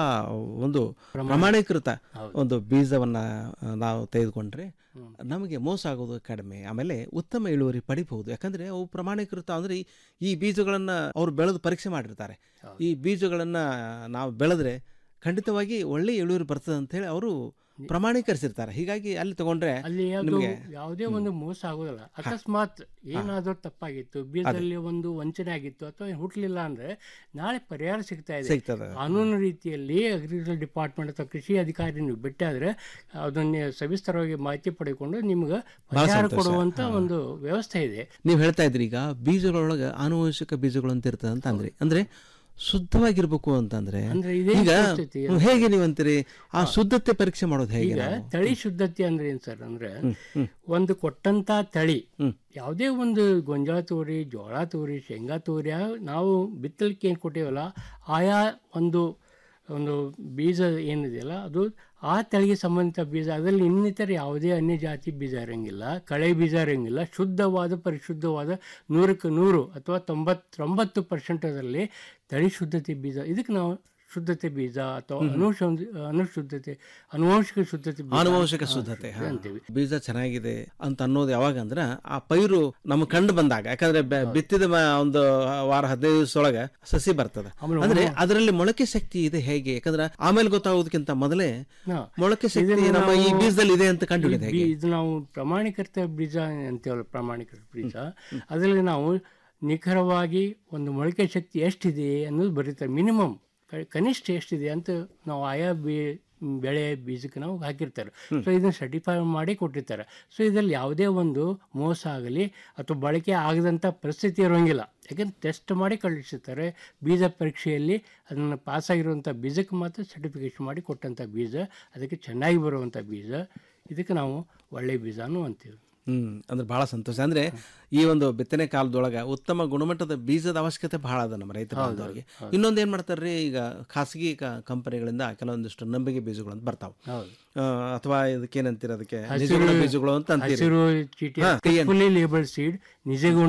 S10: ಒಂದು ಪ್ರಮಾಣೀಕೃತ ಒಂದು ಬೀಜವನ್ನು ನಾವು ತೆಗೆದುಕೊಂಡ್ರೆ ನಮಗೆ ಮೋಸ ಆಗೋದು ಕಡಿಮೆ ಆಮೇಲೆ ಉತ್ತಮ ಇಳುವರಿ ಪಡಿಬಹುದು ಯಾಕಂದರೆ ಅವು ಪ್ರಮಾಣೀಕೃತ ಅಂದರೆ ಈ ಬೀಜಗಳನ್ನು ಅವರು ಬೆಳೆದು ಪರೀಕ್ಷೆ ಮಾಡಿರ್ತಾರೆ ಈ ಬೀಜಗಳನ್ನು ನಾವು ಬೆಳೆದ್ರೆ ಖಂಡಿತವಾಗಿ ಒಳ್ಳೆ ಇಳುವರಿ ಬರ್ತದೆ ಅಂತ ಹೇಳಿ ಅವರು ಪ್ರಮಾಣೀಕರಿಸಿರ್ತಾರೆ ಹೀಗಾಗಿ ಅಲ್ಲಿ ತಗೊಂಡ್ರೆ
S19: ಅಲ್ಲಿ ಅದು
S10: ನಿಮಗೆ
S19: ಯಾವುದೇ ಒಂದು ಮೋಸ ಆಗೋದಿಲ್ಲ ಅಕಸ್ಮಾತ್ ಏನಾದರೂ ತಪ್ಪಾಗಿತ್ತು ಬೀಜದಲ್ಲಿ ಒಂದು ವಂಚನೆ ಆಗಿತ್ತು ಅಥವಾ ಹುಟ್ಟಲಿಲ್ಲ ಅಂದ್ರೆ ನಾಳೆ ಪರಿಹಾರ ಸಿಗ್ತಾ ಇದೆ
S10: ಸಿಗ್ತದೆ.
S19: ಕಾನೂನು ರೀತಿಯಲ್ಲಿ ಅಗ್ರಿಕಲ್ಚರ್ ಡಿಪಾರ್ಟ್ಮೆಂಟ್ ಅಥವಾ ಕೃಷಿ ಅಧಿಕಾರಿ ನೀವು ಬಿಟ್ಟಾದ್ರೆ ಅದನ್ನ ಸವಿಸ್ತರವಾಗಿ ಮಾಹಿತಿ ಪಡೆದುಕೊಂಡು ನಿಮ್ಗೆ ಪರಿಹಾರ
S10: ಸಂತೋಷ.
S19: ಕೊಡುವಂತ
S10: ಹಾ.
S19: ಒಂದು ವ್ಯವಸ್ಥೆ ಇದೆ
S10: ನೀವು ಹೇಳ್ತಾ ಇದ್ರಿ ಈಗ ಬೀಜಗಳೊಳಗೆ ಆನುವಂಶಿಕ ಬೀಜಗಳು ಅಂತ ಇರ್ತದೆ ಅಂತ ಅಂದ್ರಿ ಅಂದ್ರೆ ಶುದ್ಧವಾಗಿರ್ಬೇಕು ಅಂತಂದ್ರೆ
S19: ಅಂದ್ರೆ ಇದೇ
S10: ಈಗ
S19: ಪರಿಸ್ಥಿತಿ.
S10: ಹ್ಮ್, ಹೇಗೆ ನೀವು ಅಂತೀರಿ ಆ ಶುದ್ಧತೆ ಪರೀಕ್ಷೆ ಮಾಡೋದು ಹೇಗೆ
S19: ಈಗ
S10: ನಾವು?
S19: ತಳಿ ಶುದ್ಧತೆ ಅಂದ್ರೆ ಏನ್ ಸರ್ ಅಂದ್ರೆ ಒಂದು ಕೊಟ್ಟಂತ ತಳಿ ಯಾವುದೇ ಒಂದು ಗೊಂಜಾಳ ತೋರಿ ಜೋಳ ತೋರಿ ಶೇಂಗಾ ತೋರಿ ಆ- ನಾವು ಬಿತ್ತಲಿಕ್ಕೆ ಏನು ಕೊಟ್ಟಿವಲ್ಲ ಆಯಾ ಒಂದು ಒಂದು ಬೀಜ ಏನಿದೆಯಲ್ಲ ಅದು ಆ ತಳಿಗೆ ಸಂಬಂಧಿತ ಬೀಜ ಅದರಲ್ಲಿ ಇನ್ನಿತರ ಯಾವುದೇ ಅನ್ಯ ಜಾತಿ ಬೀಜ ಇರಂಗಿಲ್ಲ ಕಳೆ ಬೀಜ ಇರಂಗಿಲ್ಲ ಶುದ್ಧವಾದ ಪರಿಶುದ್ಧವಾದ ನೂರಕ್ಕೆ ನೂರು ಅಥವಾ ತೊಂಬತ್ತೊಂಬತ್ತು ಪರ್ಸೆಂಟದಲ್ಲಿ ತಳಿ ಶುದ್ಧತೆ ಬೀಜ ಇದಕ್ಕೆ ನಾವು ಶುದ್ಧತೆ ಬೀಜ ಅಥವಾ ಅನುಶ ಅನುಶುದ್ಧತೆ ಅನುವಂಶಿಕ ಶುದ್ಧತೆ ಬೀಜ
S10: ಆನುವಂಶಿಕ
S19: ಹಾ,
S10: ಶುದ್ಧತೆ ಹಾ.
S19: ಅಂತೀವಿ
S10: ಬೀಜ ಚೆನ್ನಾಗಿದೆ ಅಂತ ಅನ್ನೋದು ಯಾವಾಗ ಅಂದ್ರೆ ಆ ಪೈರು ನಮ್ಗೆ ಕಂಡು ಬಂದಾಗ ಯಾಕಂದ್ರೆ ಬೆ- ಬಿತ್ತಿದ ಮ- ಒಂದು ವಾರ ಹದಿನೈದು ದಿವಸದೊಳಗೆ ಸಸಿ ಬರ್ತದೆ
S19: ಆಮೇಲೆ
S10: ಅಂದ್ರೆ
S19: ಒಮ್ಮೆ-
S10: ಅದರಲ್ಲಿ ಮೊಳಕೆ ಶಕ್ತಿ ಇದೆ ಹೇಗೆ ಯಾಕಂದ್ರೆ ಆಮೇಲೆ ಗೊತ್ತಾಗೋದಕ್ಕಿಂತ ಮೊದಲೇ
S19: ಹಾ.
S10: ಮೊಳಕೆ ಶಕ್ತಿ
S19: ಇದನ್ನು
S10: ನಮ್ಮ ಈ
S19: ನಾವು-
S10: ಬೀಜದಲ್ಲಿ ಇದೆ ಅಂತ ಕಂಡು
S19: ಈ
S10: ಹೇಗೆ
S19: ಬೀ- ಇದು ನಾವು ಪ್ರಮಾಣೀಕೃತ ಬೀಜ ಅಂತೀವಲ್ಲ ಪ್ರಮಾಣೀಕೃತ ಬೀಜ ಅದರಲ್ಲಿ ನಾವು ನಿಖರವಾಗಿ ಒಂದು ಮೊಳಕೆ ಶಕ್ತಿ ಎಷ್ಟಿದೆ ಅನ್ನೋದು ಬರೀತಾರೆ ಮಿನಿಮಮ್ ಕನಿಷ್ಠ ಎಷ್ಟಿದೆ ಅಂತ ನಾವು ಆಯಾ ಬೀ ಬೆಳೆ ಬೀಜಕ್ಕೆ ನಾವು ಹಾಕಿರ್ತಾರೆ ಸೊ ಇದನ್ನ ಸರ್ಟಿಫೈ ಮಾಡಿ ಕೊಟ್ಟಿರ್ತಾರೆ ಸೊ ಇದರಲ್ಲಿ ಯಾವುದೇ ಒಂದು ಮೋಸ ಆಗಲಿ ಅಥವಾ ಬಳಕೆ ಆಗದಂಥ ಪರಿಸ್ಥಿತಿ ಇರೋಂಗಿಲ್ಲ ಯಾಕಂದ್ರೆ ಟೆಸ್ಟ್ ಮಾಡಿ ಕಳಿಸಿರ್ತಾರೆ ಬೀಜ ಪರೀಕ್ಷೆಯಲ್ಲಿ ಅದನ್ನು ಪಾಸಾಗಿರುವಂಥ ಬೀಜಕ್ಕೆ ಮಾತ್ರ ಸರ್ಟಿಫಿಕೇಶನ್ ಮಾಡಿ ಕೊಟ್ಟಂಥ ಬೀಜ ಅದಕ್ಕೆ ಚೆನ್ನಾಗಿ ಬರುವಂಥ ಬೀಜ ಇದಕ್ಕೆ ನಾವು ಒಳ್ಳೆಯ ಬೀಜನೂ ಅಂತೀವಿ
S10: ಹ್ಮ್ ಅಂದ್ರೆ ಬಹಳ ಸಂತೋಷ ಅಂದ್ರೆ ಈ ಒಂದು ಬಿತ್ತನೆ ಕಾಲದೊಳಗ ಉತ್ತಮ ಗುಣಮಟ್ಟದ ಬೀಜದ ಅವಶ್ಯಕತೆ ಬಹಳ ಅದ ನಮ್ಮ ರೈತ ಬಾಂಧವರಿಗೆ ಇನ್ನೊಂದು ಏನ್ ಮಾಡ್ತಾರ್ರಿ ಈಗ ಖಾಸಗಿ ಕ- ಕಂಪನಿಗಳಿಂದ ಕೆಲವೊಂದಿಷ್ಟು ನಂಬಿಕೆ ಬೀಜಗಳು ಅಂತ ಬರ್ತಾವ
S19: ಹೌದು.
S10: ಅಥವಾ ಇದಕ್ಕೆ ಏನಂತೀರ ಅದಕ್ಕೆ
S19: ಹಸಿರು
S10: ನಿಜಗುಣ ಬೀಜಗಳು ಅಂತ ಅಂತೀರಿ
S19: ಹಸಿರು ಚೀಟಿ
S10: ಹಾ, TN.
S19: ಫುಲ್ಲಿ ಲೇಬಲ್ ಸೀಡ್ ನಿಜಗುಣ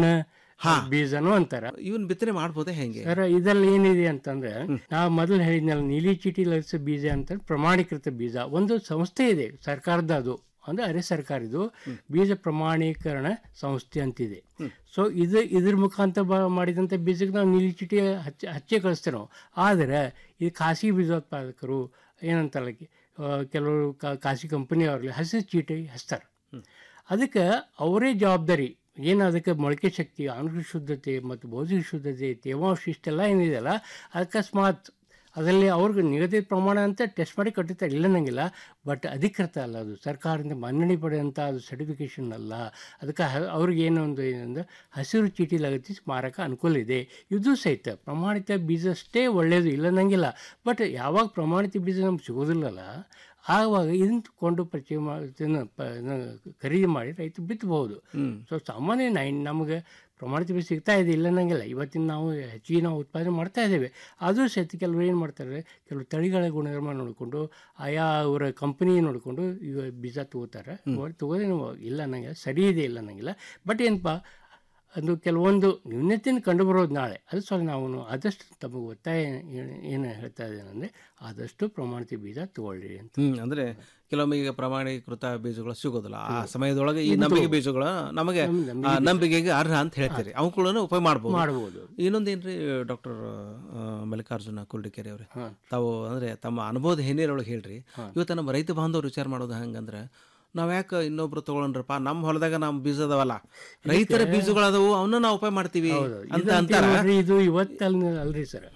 S19: ಬೀಜನೂ ಅಂತಾರ
S10: ಇವನ್ ಬಿತ್ತನೆ ಮಾಡ್ಬೋದೇ ಹೆಂಗೆ
S19: ಸರ್ ಇದರಲ್ಲಿ ಏನಿದೆ ಅಂತಂದ್ರೆ ನಾವು ಮೊದಲು ಹೇಳಿದ್ನಲ್ಲ ನೀಲಿ ಚೀಟಿ ಲಭಿಸೋ ಬೀಜ ಅಂತ ಪ್ರಮಾಣೀಕೃತ ಬೀಜ ಒಂದು ಸಂಸ್ಥೆ ಇದೆ ಸರ್ಕಾರದ ಅದು ಅಂದ್ರೆ ಅರೆ ಸರ್ಕಾರದ್ದು ಬೀಜ ಪ್ರಮಾಣೀಕರಣ ಸಂಸ್ಥೆ ಅಂತಿದೆ ಸೊ ಇದು ಇದ್ರ ಮುಖಾಂತರ ಬ- ಮಾಡಿದಂಥ ಬೀಜಕ್ಕೆ ನಾವು ನೀಲಿ ಚೀಟಿ ಹಚ್ಚ ಹಚ್ಚೆ ಕಳಿಸ್ತೇವೆ ನಾವು ಆದರೆ ಈ ಖಾಸಗಿ ಬೀಜೋತ್ಪಾದಕರು ಏನಂತಾರಲ್ಲ ಆ, ಕೆಲವರು ಕಾ- ಖಾಸಗಿ ಕಂಪನಿ ಅವ್ರಲ್ಲಿ ಹಸಿ ಚೀಟಿ ಹಚ್ತಾರೆ ಅದಕ್ಕೆ ಅವರೇ ಜವಾಬ್ದಾರಿ ಏನು ಅದಕ್ಕೆ ಮೊಳಕೆ ಶಕ್ತಿ ಆನುಷ ಶುದ್ಧತೆ ಮತ್ತು ಭೌತಿಕ ಶುದ್ಧತೆ ತೇವಾಂಶ ಇಷ್ಟೆಲ್ಲ ಏನಿದೆಯಲ್ಲ ಅಕಸ್ಮಾತ್ ಅದರಲ್ಲಿ ಅವ್ರಿಗೆ ನಿಗದಿತ ಪ್ರಮಾಣ ಅಂತ ಟೆಸ್ಟ್ ಮಾಡಿ ಕಟ್ಟಿರ್ತಾರೆ ಇಲ್ಲ ನಂಗಿಲ್ಲ ಬಟ್ ಅಧಿಕೃತ ಅಲ್ಲ ಅದು ಸರ್ಕಾರದಿಂದ ಮನ್ನಣೆ ಪಡೆದಂಥ ಅದು ಸರ್ಟಿಫಿಕೇಷನ್ ಅಲ್ಲ ಅದಕ್ಕೆ ಹ- ಅವ್ರಿಗೆ ಏನೋ ಒಂದು ಏನಂದ್ರೆ ಹಸಿರು ಚೀಟಿ ಲಗತ್ತಿಸಿ ಮಾರಕ ಅನುಕೂಲ ಇದೆ ಇದು ಸಹಿತ ಪ್ರಮಾಣಿತ ಬೀಜ ಅಷ್ಟೇ ಒಳ್ಳೆಯದು ಇಲ್ಲ ನಂಗಿಲ್ಲ ಬಟ್ ಯಾವಾಗ ಪ್ರಮಾಣಿತ ಬೀಜ ನಮ್ಗೆ ಸಿಗೋದಿಲ್ಲಲ್ಲ ಆವಾಗ ಇದನ್ನ ಕೊಂಡು ಪರಿಚಯ ಮಾಡಿ ಇದನ್ನ ಪ- ಇದನ್ನ ಖರೀದಿ ಮಾಡಿ ರೈತ ಬಿತ್ತಬಹುದು ಸೊ ಸಾಮಾನ್ಯ ನೈನ್ ನಮಗೆ ಪ್ರಮಾಣಿತ ಬೀಜ ಸಿಗ್ತಾ ಇದೆ ಇಲ್ಲ ಅನ್ನಂಗಿಲ್ಲ ಇವತ್ತಿನ ನಾವು ಹೆಚ್ಚಿಗೆ ನಾವು ಉತ್ಪಾದನೆ ಮಾಡ್ತಾ ಇದ್ದೇವೆ ಆದರೂ ಸಹಿತ ಕೆಲವರು ಏನು ಮಾಡ್ತಾರೆ ಕೆಲವು ತಳಿಗಳ ಗುಣಧರ್ಮ ನೋಡಿಕೊಂಡು ಆಯಾ ಅವರ ಕಂಪನಿ ನೋಡಿಕೊಂಡು ಈಗ ಬೀಜ ತಗೋತಾರೆ ತಗೋದೇನು ಇಲ್ಲ ಅನ್ನಂಗಿಲ್ಲ ಸರಿ ಇದೆ ಇಲ್ಲ ಅನ್ನಂಗಿಲ್ಲ ಬಟ್ ಏನಪ್ಪ ಅದು ಕೆಲವೊಂದು ನ್ಯೂನತೆಯನ್ನು ಕಂಡುಬರೋದು ನಾಳೆ ಅದು ಸಲ ನಾವು ಆದಷ್ಟು ತಮಗೆ ಒತ್ತಾಯ ಏನು- ಏನು ಹೇಳ್ತಾ ಇದ್ದೇನೆ ಅಂದರೆ ಆದಷ್ಟು ಪ್ರಮಾಣಿತ ಬೀಜ ತಗೊಳ್ಳಿ ಅಂತ
S10: ಹ್ಮ್ ಅಂದ್ರೆ ಕೆಲವೊಮ್ಮೆ ಈಗ ಪ್ರಮಾಣೀಕೃತ ಬೀಜಗಳು ಸಿಗೋದಿಲ್ಲ ಆ ಸಮಯದೊಳಗೆ ಈ
S19: ಇದು
S10: ನಂಬಿಕೆ ಬೀಜಗಳು ನಮಗೆ
S19: ನಮ್- ನಂಬಿಕೆ
S10: ಆ,
S19: ಬೀಜ.
S10: ನಂಬಿಕೆಗೆ ಅರ್ಹ ಅಂತ ಹೇಳ್ತೀರಿ ಅವುಗಳನ್ನು ಉಪಯೋಗ ಮಾಡ್ಬೋದು
S19: ಮಾಡ್ಬೋದು.
S10: ಇನ್ನೊಂದೇನ್ರಿ ಡಾಕ್ಟರ್ ಮಲ್ಲಿಕಾರ್ಜುನ ಕುಲ್ಡಿಕೆರೆ ಅವ್ರೆ ತಾವು ಅಂದ್ರೆ ತಮ್ಮ ಅನುಭವದ ಹಿನ್ನೆಲೆಯೊಳಗೆ ಹೇಳ್ರಿ ಇವತ್ತು ನಮ್ಮ ರೈತ ಬಾಂಧವರು ವಿಚಾರ ಮಾಡೋದು ಹಂಗಂದ್ರೆ ನಾವ್ ಯಾಕೆ ಇನ್ನೊಬ್ರು ತಗೊಳನ್ರಪ್ಪ ನಮ್ಮ ಹೊಲದಾಗ ನಮ್ಮ ಬೀಜ ಅದಾವಲ್ಲ ರೈತರ ಬೀಜಗಳದಾವು ಅವನ್ನ ನಾವು ಉಪಯೋಗ ಮಾಡ್ತೀವಿ
S19: ಹೌದು.
S10: ಅಂತ
S19: ಇದು
S10: ಅಂತಾರ
S19: ನೋಡ್ರಿ, ಇದು ಇವತ್ತಲ್ಲ ಅಲ್ರಿ ಸರ್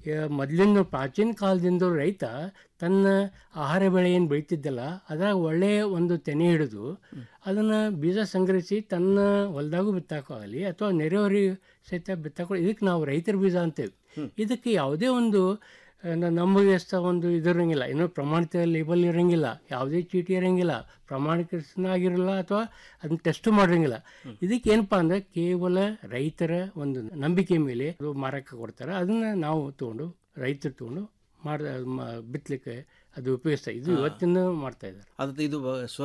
S19: ಮೊದಲಿನ ಪ್ರಾಚೀನ ಕಾಲದಿಂದ ರೈತ ತನ್ನ ಆಹಾರ ಬೆಳೆ ಏನು ಬೆಳೀತಿದ್ದಲ್ಲ ಅದ್ರಾಗ ಒಳ್ಳೆಯ ಒಂದು ತೆನೆ ಹಿಡಿದು ಅದನ್ನ ಬೀಜ ಸಂಗ್ರಹಿಸಿ ತನ್ನ ಹೊಲದಾಗೂ ಬಿತ್ತಾಕೋಗಲಿ ಅಥವಾ ನೆರೆಯವರಿಗೆ ಸಹಿತ ಬಿತ್ತಾಕೊಳ್ಳಿ ಇದಕ್ಕೆ ನಾವು ರೈತರ ಬೀಜ ಅಂತೇವೆ ಇದಕ್ಕೆ ಯಾವುದೇ ಒಂದು ಆ, ನ- ನಮಗೆ ಎಷ್ಟ ಒಂದು ಇದಿರಂಗಿಲ್ಲ ಏನೋ ಪ್ರಮಾಣಿತ ಲೇಬಲ್ ಇರಂಗಿಲ್ಲ ಯಾವುದೇ ಚೀಟಿ ಇರಂಗಿಲ್ಲ ಪ್ರಮಾಣೀಕರಿಸನಾಗಿರಲ್ಲ ಅಥವಾ ಅದನ್ನ ಟೆಸ್ಟ್ ಮಾಡಿರಂಗಿಲ್ಲ ಇದಕ್ಕೆ ಏನಪ್ಪಾ ಅಂದ್ರೆ ಕೇವಲ ರೈತರ ಒಂದು ನಂಬಿಕೆ ಮೇಲೆ ಅದು ಮಾರಕ್ಕೆ ಕೊಡ್ತಾರೆ ಅದನ್ನ ನಾವು ತಗೊಂಡು ರೈತರು ತಗೊಂಡು ಮಾಡ ಮ- ಬಿತ್ತಲಿಕ್ಕೆ ಅದು ಉಪಯೋಗಿಸ್ತಾ ಇದು ಇವತ್ತಿನ ಮಾಡ್ತಾ ಇದ್ದಾರೆ
S10: ಅದು ಇದು ಸ್ವ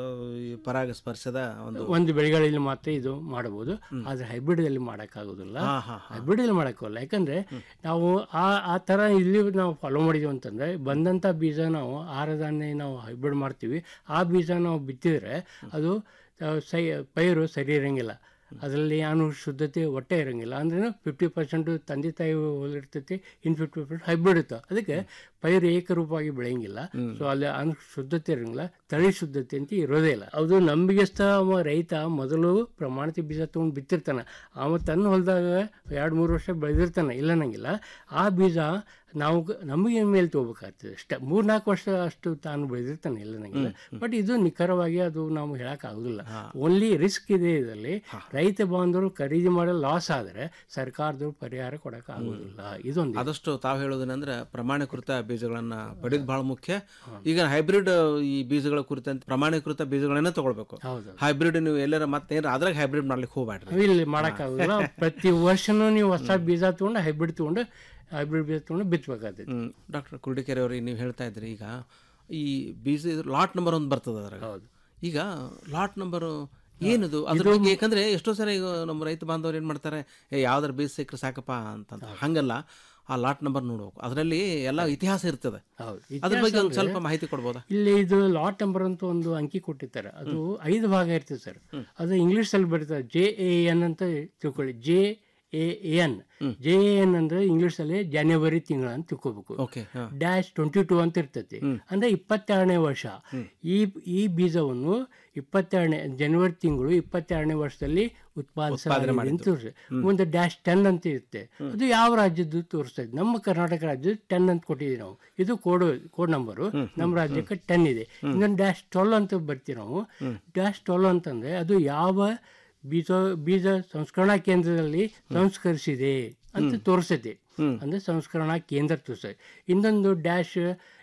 S10: ಪರಾಗ ಸ್ಪರ್ಶದ ಒಂದು
S19: ಒಂದು ಬೆಳೆಗಳಲ್ಲಿ ಮಾತ್ರ ಇದು ಮಾಡಬಹುದು ಆದ್ರೆ ಹೈಬ್ರಿಡ್ ಅಲ್ಲಿ ಮಾಡೋಕ್ಕಾಗೋದಿಲ್ಲ
S10: ಹಾ, ಹಾ,
S19: ಹೈಬ್ರಿಡ್ ಅಲ್ಲಿ ಮಾಡೋಕ್ಕಾಗಲ್ಲ ಯಾಕಂದ್ರೆ ನಾವು ಆ ಆ ಥರ ಇಲ್ಲಿ ನಾವು ಫಾಲೋ ಮಾಡಿದ್ವಿ ಅಂತಂದ್ರೆ ಬಂದಂಥ ಬೀಜ ನಾವು ಆಹಾರ ಧಾನ್ಯ ನಾವು ಹೈಬ್ರಿಡ್ ಮಾಡ್ತೀವಿ ಆ ಬೀಜ ನಾವು ಬಿತ್ತಿದ್ರೆ ಅದು ಆ, ಸೈ ಪೈರು ಸರಿ ಇರಂಗಿಲ್ಲ ಅದರಲ್ಲಿ ಏನು ಶುದ್ಧತೆ ಒಟ್ಟೆ ಇರಂಗಿಲ್ಲ ಅಂದ್ರೆ ಫಿಫ್ಟಿ ಪರ್ಸೆಂಟ್ ತಂದೆ ತಾಯಿ ಇರ್ತೈತಿ ಇನ್ ಫಿಫ್ಟಿ ಪರ್ಸೆಂಟ್ ಹೈಬ್ರಿಡ್ ಇರ್ತಾವೆ ಅದಕ್ಕೆ ಪೈರು ಏಕರೂಪವಾಗಿ ಬೆಳೆಯಂಗಿಲ್ಲ ಸೊ ಅಲ್ಲಿ ಅನ್ ಶುದ್ಧತೆ ಇರಂಗಿಲ್ಲ ತಳಿ ಶುದ್ಧತೆ ಅಂತ ಇರೋದೇ ಇಲ್ಲ ಅದು ನಂಬಿಗೆಸ್ತ ಅವ ರೈತ ಮೊದಲು ಪ್ರಮಾಣಿತ ಬೀಜ ತೊಗೊಂಡು ಬಿತ್ತಿರ್ತಾನೆ ಅವ ತನ್ನ ಹೊಲದಾಗ ಎರಡು ಮೂರು ವರ್ಷ ಬೆಳೆದಿರ್ತಾನೆ ಇಲ್ಲ ಅನ್ನಂಗಿಲ್ಲ ಆ ಬೀಜ ನಾವು ಗ- ನಮಗೆ ಮೇಲೆ ತಗೋಬೇಕಾಗ್ತದೆ ಅಷ್ಟೇ ಮೂರು ನಾಲ್ಕು ವರ್ಷ ಅಷ್ಟು ತಾನು ಬೆಳೆದಿರ್ತಾನೆ ಇಲ್ಲ ನಂಗಿಲ್ಲ ಬಟ್ ಇದು ನಿಖರವಾಗಿ ಅದು ನಾವು ಹೇಳೋಕ್ಕಾಗೋದಿಲ್ಲ ಓನ್ಲಿ ರಿಸ್ಕ್ ಇದೆ ಇದರಲ್ಲಿ ರೈತ ಬಾಂಧವರು ಖರೀದಿ ಮಾಡೋ ಲಾಸ್ ಆದರೆ ಸರ್ಕಾರದವ್ರು ಪರಿಹಾರ ಕೊಡೋಕೆ ಆಗೋದಿಲ್ಲ ಇದೊಂದು
S10: ಆದಷ್ಟು ತಾವು ಹೇಳೋದೇನಂದ್ರೆ ಪ್ರಮಾಣೀಕೃತ ಬೀಜಗಳನ್ನ ಪಡೆಯೋದು ಬಹಳ ಮುಖ್ಯ ಈಗ ಹೈಬ್ರಿಡ್ ಈ ಬೀಜಗಳ ಕುರಿತಂತೆ ಪ್ರಮಾಣೀಕೃತ ಬೀಜಗಳನ್ನ ತಗೊಳ್ಬೇಕು
S19: ಹೌದು.
S10: ಹೈಬ್ರಿಡ್ ನೀವು ಎಲ್ಲರ ಮತ್ತೇನು ಅದ್ರಾಗ ಹೈಬ್ರಿಡ್ ಮಾಡ್ಲಿಕ್ಕೆ ಹೋಗ್ಬೇಡ್ರಿ
S19: ಇಲ್ಲಿ ಮಾಡೋಕ್ಕಾಗೋದಿಲ್ಲ ಪ್ರತಿ ವರ್ಷನೂ ನೀವು ಹೊಸ ಬೀಜ ತೊಗೊಂಡು ಹೈಬ್ರಿಡ್ ತೊಗೊಂಡು ಹೈಬ್ರಿಡ್ ಬೀಜ ತೊಗೊಂಡು ಬಿತ್ತಬೇಕಾಗ್ತೈತಿ
S10: ಡಾಕ್ಟರ್ ಕುಲ್ಡಿಕೆರೆ ಅವ್ರಿಗೆ ನೀವು ಹೇಳ್ತಾ ಇದ್ರಿ ಈಗ ಈ ಬೀಜ ಲಾಟ್ ನಂಬರ್ ಒಂದು ಬರ್ತದೆ ಅದ್ರಾಗ ಈಗ ಲಾಟ್ ನಂಬರ್ ಏನದು ಅದ್ರ ಬಗ್ಗೆ ಯಾಕಂದ್ರೆ ಎಷ್ಟೋ ಸರಿ ಈಗ ನಮ್ಮ ರೈತ ಬಾಂಧವ್ರು ಏನ್ ಮಾಡ್ತಾರೆ ಏ ಯಾವ್ದಾರ ಬೀಜ ಸಿಕ್ಕರೆ ಸಾಕಪ್ಪ ಅಂತಂತ ಹಂಗಲ್ಲ ಆ ಲಾಟ್ ನಂಬರ್ ನೋಡ್ಬೇಕು ಅದರಲ್ಲಿ ಎಲ್ಲ ಇತಿಹಾಸ ಇರ್ತದೆ ಅದ್ರ ಬಗ್ಗೆ ಒಂದು ಸ್ವಲ್ಪ ಮಾಹಿತಿ ಕೊಡ್ಬೋದಾ
S19: ಇಲ್ಲಿ ಇದು ಲಾಟ್ ನಂಬರ್ ಅಂತ ಒಂದು ಅಂಕಿ ಕೊಟ್ಟಿರ್ತಾರೆ ಅದು ಐದು ಭಾಗ ಇರ್ತದೆ ಸರ್ ಅದು ಇಂಗ್ಲಿಷ್ ಅಲ್ಲಿ ಬರ್ತದೆ ಜೆ ಎ ಎನ್ ಅಂತ ತಿಳ್ಕೊಳ್ಳಿ J A N J A N ಅಂದ್ರೆ ಇಂಗ್ಲಿಷ್ ಅಲ್ಲಿ ಜನವರಿ ತಿಂಗಳ ಅಂತ ತಿಳ್ಕೊಬೇಕು
S10: ಓಕೆ
S19: ಡ್ಯಾಶ್ ಟ್ವೆಂಟಿ ಟೂ ಅಂತ ಇರ್ತೈತಿ ಅಂದ್ರೆ ಇಪ್ಪತ್ತೆರಡನೇ ವರ್ಷ ಈ ಈ ಬೀಜವನ್ನು ಇಪ್ಪತ್ತೆರಡನೇ ಜನವರಿ ತಿಂಗಳು ಇಪ್ಪತ್ತೆರಡನೇ ವರ್ಷದಲ್ಲಿ ಉತ್ಪಾದಿಸಲಾಗಿದೆ ಅಂತ ತೋರಿಸಿ ಮುಂದೆ ಡ್ಯಾಶ್ ಟೆನ್ ಅಂತ ಇರುತ್ತೆ ಅದು ಯಾವ ರಾಜ್ಯದ್ದು ತೋರಿಸ್ತಾ ಇದೆ ನಮ್ಮ ಕರ್ನಾಟಕ ರಾಜ್ಯದ ಟೆನ್ ಅಂತ ಕೊಟ್ಟಿದ್ದೀವಿ ನಾವು ಇದು ಕೋಡ್ ಕೋಡ್ ನಂಬರು ನಮ್ಮ ರಾಜ್ಯಕ್ಕೆ ಟೆನ್ ಇದೆ ಇನ್ನೊಂದು ಡ್ಯಾಶ್ ಟ್ವೆಲ್ ಅಂತ ಬರ್ತೀವಿ ನಾವು ಡ್ಯಾಶ್ ಟ್ವೆಲ್ ಅಂತಂದ್ರೆ ಅದು ಯಾವ ಬೀಜ ಬೀಜ ಸಂಸ್ಕರಣಾ ಕೇಂದ್ರದಲ್ಲಿ ಸಂಸ್ಕರಿಸಿದೆ ಅಂತ ತೋರಿಸ್ತೈತಿ ಅಂದ್ರೆ ಸಂಸ್ಕರಣಾ ಕೇಂದ್ರ ತೋರಿಸ್ತದೆ ಇನ್ನೊಂದು ಡ್ಯಾಶ್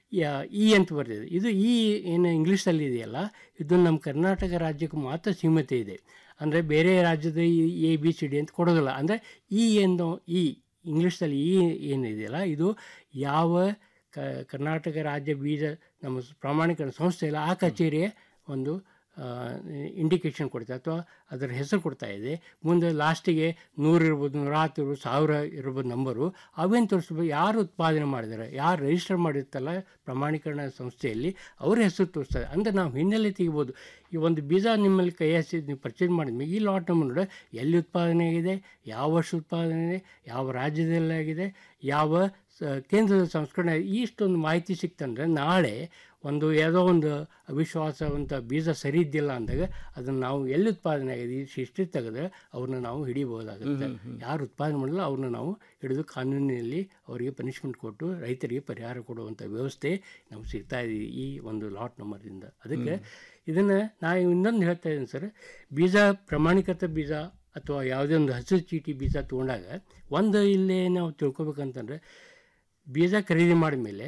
S19: ಇ ಅಂತ ಬರ್ತಿದೆ ಇದು ಈ ಏನು ಇಂಗ್ಲೀಷಲ್ಲಿ ಇದೆಯಲ್ಲ ಇದು ನಮ್ಮ ಕರ್ನಾಟಕ ರಾಜ್ಯಕ್ಕೆ ಮಾತ್ರ ಸೀಮಿತ ಇದೆ ಅಂದರೆ ಬೇರೆ ರಾಜ್ಯದ ಎ ಬಿ ಸಿ ಡಿ ಅಂತ ಕೊಡೋದಿಲ್ಲ ಅಂದರೆ ಈ ಏನು ಈ ಇಂಗ್ಲೀಷಲ್ಲಿ ಈ ಏನಿದೆಯಲ್ಲ ಇದು ಯಾವ ಕ ಕರ್ನಾಟಕ ರಾಜ್ಯ ಬೀಜ ನಮ್ಮ ಪ್ರಮಾಣೀಕರಣ ಸಂಸ್ಥೆ ಇಲ್ಲ ಆ ಕಚೇರಿಯ ಒಂದು ಇಂಡಿಕೇಶನ್ ಕೊಡ್ತಾ ಅಥವಾ ಅದರ ಹೆಸರು ಕೊಡ್ತಾ ಇದೆ ಮುಂದೆ ಲಾಸ್ಟಿಗೆ ನೂರು ಇರ್ಬೋದು ನೂರ ಹತ್ತು ಇರ್ಬೋದು ಸಾವಿರ ಇರ್ಬೋದು ನಂಬರು ಅವೇನು ತೋರಿಸ್ಬೋದು ಯಾರು ಉತ್ಪಾದನೆ ಮಾಡಿದ್ದಾರೆ ಯಾರು ರಿಜಿಸ್ಟರ್ ಮಾಡಿರ್ತಲ್ಲ ಪ್ರಮಾಣೀಕರಣ ಸಂಸ್ಥೆಯಲ್ಲಿ ಅವ್ರ ಹೆಸರು ತೋರಿಸ್ತಾರೆ ಅಂದರೆ ನಾವು ಹಿನ್ನೆಲೆ ತೆಗಿಬೋದು ಈ ಒಂದು ಬೀಜ ನಿಮ್ಮಲ್ಲಿ ಕೈ ಹಚ್ಚಿ ನೀವು ಪರ್ಚೇಸ್ ಮಾಡಿದ್ಮೇಲೆ ಈ ಲಾಟ್ ನಂಬರ್ ನೋಡಿ ಎಲ್ಲಿ ಉತ್ಪಾದನೆ ಆಗಿದೆ ಯಾವ ವರ್ಷ ಉತ್ಪಾದನೆ ಇದೆ ಯಾವ ರಾಜ್ಯದಲ್ಲಿ ಆಗಿದೆ ಯಾವ ಸ- ಕೇಂದ್ರದ ಸಂಸ್ಕರಣೆ ಇಷ್ಟೊಂದು ಮಾಹಿತಿ ಸಿಕ್ತಂದ್ರೆ ನಾಳೆ ಒಂದು ಯಾವುದೋ ಒಂದು ಅವಿಶ್ವಾಸವಂತ ಬೀಜ ಸರಿ ಇದ್ದಿಲ್ಲ ಅಂದಾಗ ಅದನ್ನು ನಾವು ಎಲ್ಲಿ ಉತ್ಪಾದನೆ ಆಗಿದೆ ಈ ಹಿಸ್ಟ್ರಿ ತೆಗೆದ್ರೆ ಅವ್ರನ್ನ ನಾವು ಹಿಡಿಬೋದಾಗುತ್ತೆ ಯಾರು ಉತ್ಪಾದನೆ ಮಾಡಿಲ್ಲ ಅವ್ರನ್ನ ನಾವು ಹಿಡಿದು ಕಾನೂನಿನಲ್ಲಿ ಅವರಿಗೆ ಪನಿಷ್ಮೆಂಟ್ ಕೊಟ್ಟು ರೈತರಿಗೆ ಪರಿಹಾರ ಕೊಡುವಂಥ ವ್ಯವಸ್ಥೆ ನಮ್ಗೆ ಸಿಗ್ತಾ ಇದೆ ಈ ಒಂದು ಲಾಟ್ ನಂಬರ್ದಿಂದ ಅದಕ್ಕೆ ಇದನ್ನು ನಾನು ಇನ್ನೊಂದು ಹೇಳ್ತಾ ಇದ್ದೀನಿ ಸರ್ ಬೀಜ ಪ್ರಮಾಣಿಕೃತ ಬೀಜ ಅಥವಾ ಯಾವುದೇ ಒಂದು ಹಸಿರು ಚೀಟಿ ಬೀಜ ತೊಗೊಂಡಾಗ ಒಂದು ಇಲ್ಲೇ ನಾವು ತಿಳ್ಕೊಬೇಕಂತಂದ್ರೆ ಬೀಜ ಖರೀದಿ ಮಾಡಿದ ಮೇಲೆ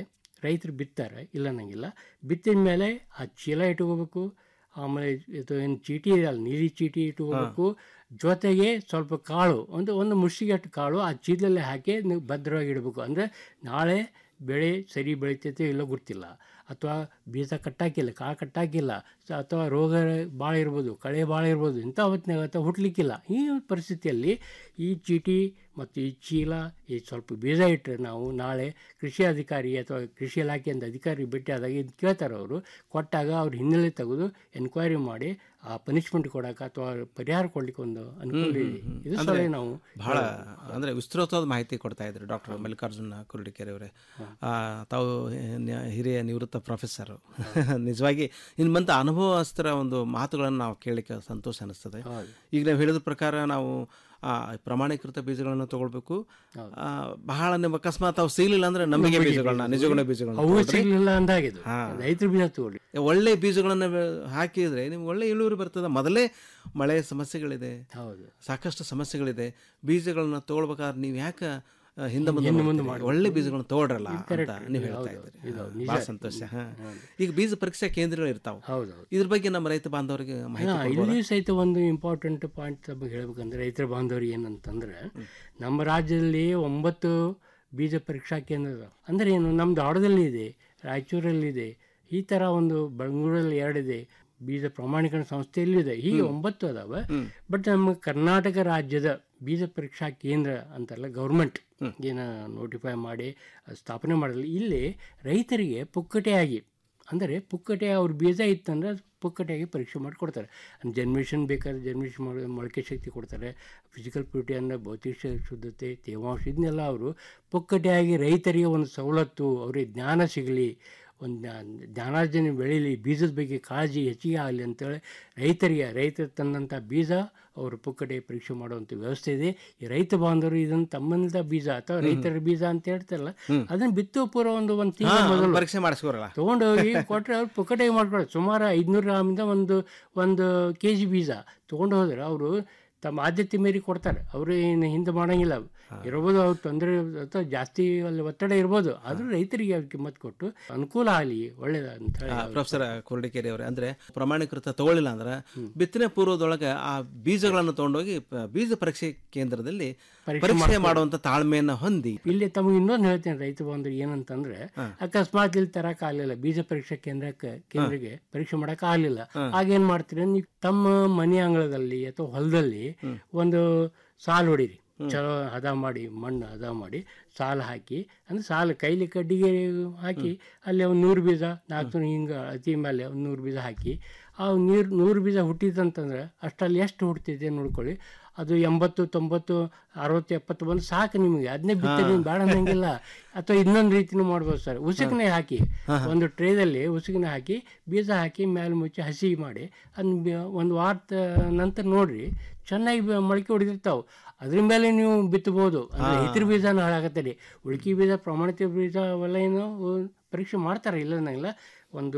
S19: ರೈತರು ಬಿತ್ತಾರೆ ಇಲ್ಲ ಅನ್ನಂಗಿಲ್ಲ ಬಿತ್ತಿದ ಮೇಲೆ ಆ ಚೀಲ ಇಟ್ಕೋಬೇಕು ಆಮೇಲೆ ಇದು ಏನು ಚೀಟಿ ಇದೆ ಅಲ್ಲ ನೀಲಿ ಚೀಟಿ ಇಟ್ಕೋಬೇಕು ಜೊತೆಗೆ ಸ್ವಲ್ಪ ಕಾಳು ಒಂದು ಒಂದು ಮುಷ್ಟಿಗೆಟ್ಟು ಕಾಳು ಆ ಚೀಲದಲ್ಲಿ ಹಾಕಿ ನೀವು ಭದ್ರವಾಗಿ ಇಡಬೇಕು ಅಂದರೆ ನಾಳೆ ಬೆಳೆ ಸರಿ ಬೆಳಿತೈತೆ ಇಲ್ಲೋ ಗೊತ್ತಿಲ್ಲ ಅಥವಾ ಬೀಜ ಕಟ್ಟಾಕಿಲ್ಲ ಕಾಳು ಕಟ್ಟಾಕಿಲ್ಲ ಸ- ಅಥವಾ ರೋಗ ಭಾಳ ಇರ್ಬೋದು ಕಳೆ ಭಾಳ ಇರ್ಬೋದು ಇಂಥ ಹೊತ್ತಿನಾಗ ಅಥವಾ ಹುಟ್ಲಿಕ್ಕಿಲ್ಲ ಈ ಒಂದು ಪರಿಸ್ಥಿತಿಯಲ್ಲಿ ಈ ಚೀಟಿ ಮತ್ತು ಈ ಚೀಲ ಈ ಸ್ವಲ್ಪ ಬೀಜ ಇಟ್ಟರೆ ನಾವು ನಾಳೆ ಕೃಷಿ ಅಧಿಕಾರಿ ಅಥವಾ ಕೃಷಿ ಇಲಾಖೆಯಿಂದ ಅಧಿಕಾರಿ ಭೇಟಿ ಆದಾಗ ಇದು ಕೇಳ್ತಾರೆ ಅವರು ಕೊಟ್ಟಾಗ ಅವ್ರ ಹಿನ್ನೆಲೆ ತೆಗೆದು ಎನ್ಕ್ವೈರಿ ಮಾಡಿ ಆ ಪನಿಷ್ಮೆಂಟ್ ಕೊಡಕ್ಕೆ ಅಥವಾ ಪರಿಹಾರ ಕೊಡ್ಲಿಕ್ಕೆ ಒಂದು ಅನುಕೂಲ ಇದೆ ಇದು
S10: ಅಂದ್ರೆ
S19: ಸಲ ನಾವು
S10: ಬಹಳ ಅಂದ್ರೆ ವಿಸ್ತೃತವಾದ ಮಾಹಿತಿ ಕೊಡ್ತಾ ಇದ್ರು ಡಾಕ್ಟರ್ ಮಲ್ಲಿಕಾರ್ಜುನ ಕುರುಡಿಕೆರೆ ಅವರೇ ಆ, ತಾವು ನ- ಹಿರಿಯ ನಿವೃತ್ತ ಪ್ರೊಫೆಸರು ನಿಜವಾಗಿ ಇನ್ನು ಬಂತ ಅನುಭವಸ್ಥರ ಒಂದು ಮಾತುಗಳನ್ನು ನಾವು ಕೇಳಲಿಕ್ಕೆ ಸಂತೋಷ ಅನಿಸ್ತದೆ ಈಗ ನಾವು ಹೇಳಿದ ಪ್ರಕಾರ ನಾವು ಆ, ಪ್ರಮಾಣೀಕೃತ ಬೀಜಗಳನ್ನು ತಗೊಳ್ಬೇಕು ಆ, ಬಹಳ ನಿಮ್ಮ ಅಕಸ್ಮಾತ್ ಅವು ಸಿಗಲಿಲ್ಲ ಅಂದ್ರೆ ನಂಬಿಕೆ
S19: ನಂಬಿಕೆ
S10: ಬೀಜಗಳನ್ನ
S19: ಬೀಜ.
S10: ನಿಜಗುಣ ಬೀಜಗಳನ್ನ
S19: ಅವು
S10: ತಗೊಳ್ರಿ.
S19: ಸಿಗ್ಲಿಲ್ಲ ಅಂದಾಗಿದೆ
S10: ಹಾ.
S19: ರೈತರ ಬೀಜ ತಗೊಳ್ಳಿ
S10: ಒಳ್ಳೆ ಬೀಜಗಳನ್ನು ಬೆ- ಹಾಕಿದ್ರೆ ನಿಮ್ಗೆ ಒಳ್ಳೆ ಇಳುವರಿ ಬರ್ತದೆ ಮೊದಲೇ ಮಳೆ ಸಮಸ್ಯೆಗಳಿದೆ
S19: ಹೌದು
S10: ಸಾಕಷ್ಟು ಸಮಸ್ಯೆಗಳಿದೆ ಬೀಜಗಳನ್ನ ತಗೊಳ್ಬೇಕಾದ್ರೆ ನೀವು ಯಾಕೆ ಆ, ಹಿಂದೆ ಮುಂದೆ
S19: ಹಿಂದೆ ಮುಂದೆ
S10: ಮಾಡ್ತೀರಿ?
S19: ಮಾಡ್ಬೇಕು.
S10: ಒಳ್ಳೆ ಬೀಜಗಳನ್ನ ತಗೊಳ್ರಲ್ಲ
S19: ಇದು
S10: ಅಂತ
S19: correct.
S10: ನೀವು ಹೇಳ್ತಾ
S19: ಹೌದು,
S10: ಇದ್ದೀರಿ
S19: ಇದು
S10: ಹಾ,
S19: ನಿಜ.
S10: ಭಾಳ ಸಂತೋಷ ಹಾ.
S19: ಹೌದು.
S10: ಈಗ ಬೀಜ ಪರೀಕ್ಷಾ ಕೇಂದ್ರಗಳು ಇರ್ತಾವೆ
S19: ಹೌದೌದು.
S10: ಇದ್ರ ಬಗ್ಗೆ ನಮ್ಮ ರೈತ ಬಾಂಧವರಿಗೆ ಮಾಹಿತಿ
S19: ಹಾ,
S10: ಕೊಡ್ಬೋದಾ?
S19: ಇಲ್ಲಿ ಸಹಿತ ಒಂದು ಇಂಪಾರ್ಟೆಂಟ್ ಪಾಯಿಂಟ್ ಬಗ್ಗೆ ಹೇಳ್ಬೇಕಂದ್ರೆ ರೈತರ ಬಾಂಧವರಿಗೆ ಏನಂತಂದ್ರೆ ನಮ್ಮ ರಾಜ್ಯದಲ್ಲಿ ಒಂಬತ್ತು ಬೀಜ ಪರೀಕ್ಷಾ ಕೇಂದ್ರ ಇದಾವೆ. ಅಂದ್ರೆ ಏನು ನಮ್ಮ ಧಾರವಾಡದಲ್ಲಿ ಇದೆ ರಾಯಚೂರಲ್ಲಿದೆ ಈ ಥರ ಒಂದು ಬೆಂಗಳೂರಲ್ಲಿ ಎರಡಿದೆ ಬೀಜ ಪ್ರಮಾಣೀಕರಣ ಸಂಸ್ಥೆಯಲ್ಲೂ ಇದೆ ಹೀಗೆ ಒಂಬತ್ತು ಅದಾವೆ ಬಟ್ ನಮ್ಮ ಕರ್ನಾಟಕ ರಾಜ್ಯದ ಬೀಜ ಪರೀಕ್ಷಾ ಕೇಂದ್ರ ಅಂತಲ್ಲ ಗೌರ್ಮೆಂಟ್ ಏನು ನೋಟಿಫೈ ಮಾಡಿ ಅದ್ ಸ್ಥಾಪನೆ ಮಾಡಲ್ಲ ಇಲ್ಲಿ ರೈತರಿಗೆ ಪುಕ್ಕಟೆಯಾಗಿ ಅಂದರೆ ಪುಕ್ಕಟೆ ಅವ್ರ ಬೀಜ ಇತ್ತಂದ್ರೆ ಅದು ಪುಕ್ಕಟೆಯಾಗಿ ಪರೀಕ್ಷೆ ಮಾಡಿ ಕೊಡ್ತಾರೆ ಜನ್ಮೇಷನ್ ಬೇಕಾದ್ರೆ ಜನ್ಮೇಷನ್ ಮಾಡಿ ಮೊಳಕೆ ಶಕ್ತಿ ಕೊಡ್ತಾರೆ ಫಿಸಿಕಲ್ ಪ್ಯೂರಿಟಿ ಅಂದರೆ ಭೌತಿಕ ಶ- ಶುದ್ಧತೆ ತೇವಾಂಶ ಇದನ್ನೆಲ್ಲ ಅವರು ಪುಕ್ಕಟೆಯಾಗಿ ರೈತರಿಗೆ ಒಂದು ಸವಲತ್ತು ಅವರಿಗೆ ಜ್ಞಾನ ಸಿಗಲಿ ಒಂದು ಜ್ಞಾ- ಜ್ಞಾನಾರ್ಜನೆ ಬೆಳೀಲಿ ಬೀಜದ ಬಗ್ಗೆ ಕಾಳಜಿ ಹೆಚ್ಚಿಗೆ ಆಗಲಿ ಅಂತೇಳಿ ರೈತರಿಗೆ ರೈತರು ತಂದಂಥ ಬೀಜ ಅವರು ಪುಕ್ಕಟೆ ಪರೀಕ್ಷೆ ಮಾಡುವಂಥ ವ್ಯವಸ್ಥೆ ಇದೆ ಈ ರೈತ ಬಾಂಧವರು ಇದನ್ನು ತಮ್ಮಂದ ಬೀಜ ಅಥವಾ ರೈತರ ಬೀಜ ಅಂತ ಹೇಳ್ತಾರಲ್ಲ ಅದನ್ನ ಬಿತ್ತುವ ಪೂರ್ವ ಒಂದು ಒಂದು
S10: ಹಾ,
S19: ತಿಂಗಳ
S10: ಒಂದು
S19: ಮೊದಲು
S10: ಪರೀಕ್ಷೆ ಮಾಡಿಸ್ಕೋರಲ್ಲ
S19: ತೊಗೊಂಡು ಹೋಗಿ ಕೊಟ್ಟರೆ ಅವ್ರು ಪುಕ್ಕಟೆಗೆ ಮಾಡ್ಕೊಳ್ಳೋದು ಸುಮಾರು ಐದುನೂರು ಗ್ರಾಮಿಂದ ಒಂದು ಒಂದು ಕೆ ಜಿ ಬೀಜ ತೊಗೊಂಡು ಹೋದ್ರೆ ಅವರು ತಮ್ಮ ಆದ್ಯತೆ ಮೇರೆ ಕೊಡ್ತಾರೆ ಅವರು ಏನು ಹಿಂದೆ ಮಾಡಂಗಿಲ್ಲ ಇರ್ಬೋದು ಅವ್ರು ತೊಂದರೆ ಅಥವಾ ಜಾಸ್ತಿ ಅಲ್ಲಿ ಒತ್ತಡ ಇರ್ಬೋದು ಆದರೂ ರೈತರಿಗೆ ಅವ್ರ ಕಿಮ್ಮತ್ ಕೊಟ್ಟು ಅನುಕೂಲ ಆಗಲಿ ಒಳ್ಳೇದ ಅಂತ ಹೇಳಿ
S10: ಆ, ಪ್ರೊಫೆಸರ್ ಕುರುಡಿಕೇರಿ ಅವರೇ ಅಂದ್ರೆ ಪ್ರಮಾಣೀಕೃತ ತಗೊಳ್ಳಿಲ್ಲ ಅಂದ್ರೆ ಬಿತ್ತನೆ ಪೂರ್ವದೊಳಗೆ ಆ ಬೀಜಗಳನ್ನು ತಗೊಂಡೋಗಿ ಪ- ಬೀಜ ಪರೀಕ್ಷೆ ಕೇಂದ್ರದಲ್ಲಿ
S19: ಪರೀಕ್ಷೆ
S10: ಪರೀಕ್ಷೆ
S19: ಮಾಡ್ತಾರೆ.
S10: ಮಾಡುವಂತ ತಾಳ್ಮೆಯನ್ನ ಹೊಂದಿ
S19: ಇಲ್ಲಿ ತಮಗೆ ಇನ್ನೊಂದು ಹೇಳ್ತೇನೆ ರೈತ ಬಂದ್ರು ಏನಂತಂದ್ರೆ ಅಕಸ್ಮಾತ್ ಇಲ್ಲಿ ತರಕ್ ಆಗ್ಲಿಲ್ಲ ಬೀಜ ಪರೀಕ್ಷಾ ಕೇಂದ್ರಕ್ಕೆ ಕೇಂದ್ರಕ್ಕೆ ಪರೀಕ್ಷೆ ಮಾಡಕ್ ಆಗ್ಲಿಲ್ಲ ಆಗೇನ್ ಮಾಡ್ತೀರಿ ನೀವು ತಮ್ಮ ಮನೆ ಅಂಗಳದಲ್ಲಿ ಅಥವಾ ಹೊಲದಲ್ಲಿ ಒಂದು ಸಾಲು ಹೊಡೀರಿ ಚಲೋ ಹದ ಮಾಡಿ ಮಣ್ಣು ಹದ ಮಾಡಿ ಸಾಲು ಹಾಕಿ ಅಂದ್ರೆ ಸಾಲು ಕೈಲಿ ಕಡ್ಡಿಗೆ ಹಾಕಿ ಅಲ್ಲಿ ಒಂದು ನೂರು ಬೀಜ ನಾಲ್ಕು ಹಿಂಗೆ ಅತಿ ಮೇಲೆ ಒಂದು ನೂರು ಬೀಜ ಹಾಕಿ ಆ ನೀರು ನೂರು ಬೀಜ ಹುಟ್ಟಿತಂತಂದ್ರೆ ಅಷ್ಟಲ್ಲಿ ಎಷ್ಟು ಹುಡ್ತಿದೆ ನೋಡ್ಕೊಳ್ಳಿ ಅದು ಎಂಬತ್ತು ತೊಂಬತ್ತು ಅರವತ್ತು ಎಪ್ಪತ್ತು ಬಂದು ಸಾಕು ನಿಮಗೆ ಅದನ್ನೇ ಬಿತ್ತೆ ನೀವು ಬೇಡ ಅನ್ನಂಗಿಲ್ಲ ಅಥವಾ ಇನ್ನೊಂದು ರೀತಿನೂ ಮಾಡ್ಬೋದು ಸರ್ ಉಸುಕನೆ ಹಾಕಿ ಒಂದು ಟ್ರೇದಲ್ಲಿ ಉಸುಕನೆ ಹಾಕಿ ಬೀಜ ಹಾಕಿ ಮೇಲೆ ಮುಚ್ಚಿ ಹಸಿ ಮಾಡಿ ಅದನ್ನ ಒಂದು ವಾರದ ನಂತರ ನೋಡ್ರಿ ಚೆನ್ನಾಗಿ ಬ- ಮೊಳಕೆ ಹೊಡೆದಿರ್ತಾವೆ ಅದ್ರ ಮೇಲೆ ನೀವು ಬಿತ್ತಬಹುದು ಅಂದ್ರೆ ರೈತರ ಬೀಜನ ಹಾಳಾಗತ್ತದೆ ಉಳ್ಕಿ ಬೀಜ ಪ್ರಮಾಣಿತ ಬೀಜ ಅವೆಲ್ಲ ಏನು ಅಹ್, ಪರೀಕ್ಷೆ ಮಾಡ್ತಾರೆ ಇಲ್ಲ ಅನ್ನಂಗಿಲ್ಲ ಒಂದು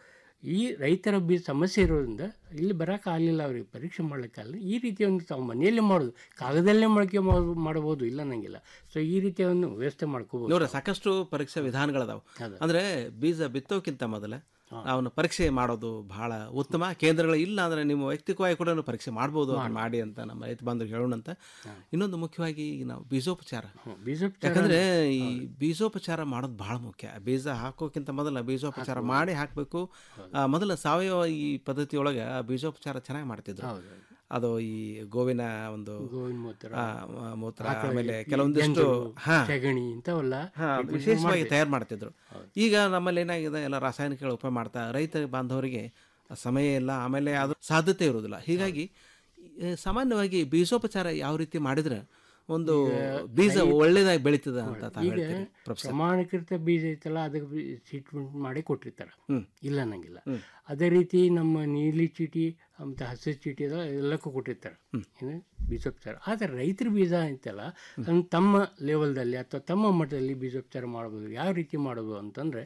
S19: ಈ ರೈತರ ಬೀಜ ಸಮಸ್ಯೆ ಇರೋದ್ರಿಂದ ಇಲ್ಲಿ ಬರೋಕೆ ಆಗಲಿಲ್ಲ ಅವ್ರಿಗೆ ಪರೀಕ್ಷೆ ಮಾಡ್ಲಿಕ್ಕಾಗಲ್ಲ ಈ ರೀತಿಯ ಒಂದು ತಾವು ಮನೆಯಲ್ಲೇ ಮಾಡೋದು ಕಾಗದಲ್ಲೇ ಮೊಳಕೆ ಮಾಡ್- ಮಾಡಬಹುದು ಇಲ್ಲ ಅನ್ನಂಗಿಲ್ಲ ಸೊ ಈ ರೀತಿಯ ಒಂದು ವ್ಯವಸ್ಥೆ ಮಾಡ್ಕೋಬಹುದು
S10: ನೋಡ್ರಿ ಸಾಕಷ್ಟು ಪರೀಕ್ಷಾ ವಿಧಾನಗಳದಾವು ಅಂದ್ರೆ ಬೀಜ ಬಿತ್ತೋಕ್ಕಿಂತ ಮೊದಲ ಅವನು ಪರೀಕ್ಷೆ ಮಾಡೋದು ಬಹಳ ಉತ್ತಮ ಕೇಂದ್ರಗಳು ಇಲ್ಲ ಅಂದ್ರೆ ನಿಮ್ಮ ವೈಯಕ್ತಿಕವಾಗಿ ಕೂಡ ನೀವು ಪರೀಕ್ಷೆ ಮಾಡ್ಬೋದು ಅದನ್ನ ಮಾಡಿ ಅಂತ ನಮ್ಮ ರೈತ ಬಾಂಧವರು ಹೇಳೋಣ ಅಂತ ಇನ್ನೊಂದು ಮುಖ್ಯವಾಗಿ ಈಗ ನಾವು ಬೀಜೋಪಚಾರ
S19: ಬೀಜೋಪಚಾರ
S10: ಯಾಕಂದ್ರೆ ಈ ಬೀಜೋಪಚಾರ ಮಾಡೋದು ಬಹಳ ಮುಖ್ಯ ಬೀಜ ಹಾಕೋಕ್ಕಿಂತ ಮೊದಲ ಬೀಜೋಪಚಾರ ಮಾಡಿ ಹಾಕಬೇಕು ಮೊದಲ ಸಾವಯವ ಈ ಪದ್ಧತಿಯೊಳಗೆ ಆ ಬೀಜೋಪಚಾರ ಚೆನ್ನಾಗಿ ಮಾಡ್ತಿದ್ರು ಅದು ಈ ಗೋವಿನ ಒಂದು
S19: ಗೋವಿನ ಮೂತ್ರ
S10: ಆ, ಮ- ಮೂತ್ರ
S19: ಆಕಳ
S10: ಆಮೇಲೆ
S19: ಎ-
S10: ಕೆಲವೊಂದಿಷ್ಟು
S19: ಗಂಜಲು,
S10: ಹಾ
S19: ಸೆಗಣಿ ಇಂಥವೆಲ್ಲ
S10: ಹಾ,
S19: ಇದು
S10: ವಿಶೇಷವಾಗಿ
S19: ಮಾಡ್ತಿದ್ರು.
S10: ತಯಾರು ಮಾಡ್ತಿದ್ರು ಈಗ ನಮ್ಮಲ್ಲಿ ಏನಾಗಿದೆ ಎಲ್ಲ ರಾಸಾಯನಿಕಗಳ ಉಪಯೋಗ ಮಾಡ್ತಾ ರೈತ ಬಾಂಧವರಿಗೆ ಸಮಯ ಇಲ್ಲ ಆಮೇಲೆ ಅದು ಸಾಧ್ಯತೆ ಇರೋದಿಲ್ಲ ಹೀಗಾಗಿ ಈ, ಸಾಮಾನ್ಯವಾಗಿ ಬೀಜೋಪಚಾರ ಯಾವ ರೀತಿ ಮಾಡಿದ್ರೆ ಒಂದು ಬೀಜ
S19: ರೈ-
S10: ಒಳ್ಳೇದಾಗಿ ಬೆಳೀತದ ಅಂತ ತಾವು
S19: ಈಗ
S10: ಹೇಳ್ತೀರಿ ಪ್ರೊಫೆಸರ್
S19: ಪ್ರಮಾಣೀಕೃತ ಬೀಜ ಐತಲ್ಲ ಅದಕ್ಕೆ ಟ್ರೀಟ್ಮೆಂಟ್ ಮಾಡಿ ಕೊಟ್ಟಿರ್ತಾರೆ ಇಲ್ಲ ಅನ್ನಂಗಿಲ್ಲ ಅದೇ ರೀತಿ ನಮ್ಮ ನೀಲಿ ಚೀಟಿ ಮತ್ತು ಹಸಿರು ಚೀಟಿ ಅದ ಎಲ್ಲಕ್ಕೂ ಕೊಟ್ಟಿರ್ತಾರೆ ಏನು ಬೀಜೋಪಚಾರ ಆದರೆ ರೈತರ ಬೀಜ ಐತಲ್ಲ ಅದನ್ನ ತಮ್ಮ ಲೆವೆಲ್ದಲ್ಲಿ ಅಥವಾ ತಮ್ಮ ಮಟ್ಟದಲ್ಲಿ ಬೀಜೋಪಚಾರ ಮಾಡ್ಬೋದು ಯಾವ ರೀತಿ ಮಾಡೋದು ಅಂತಂದರೆ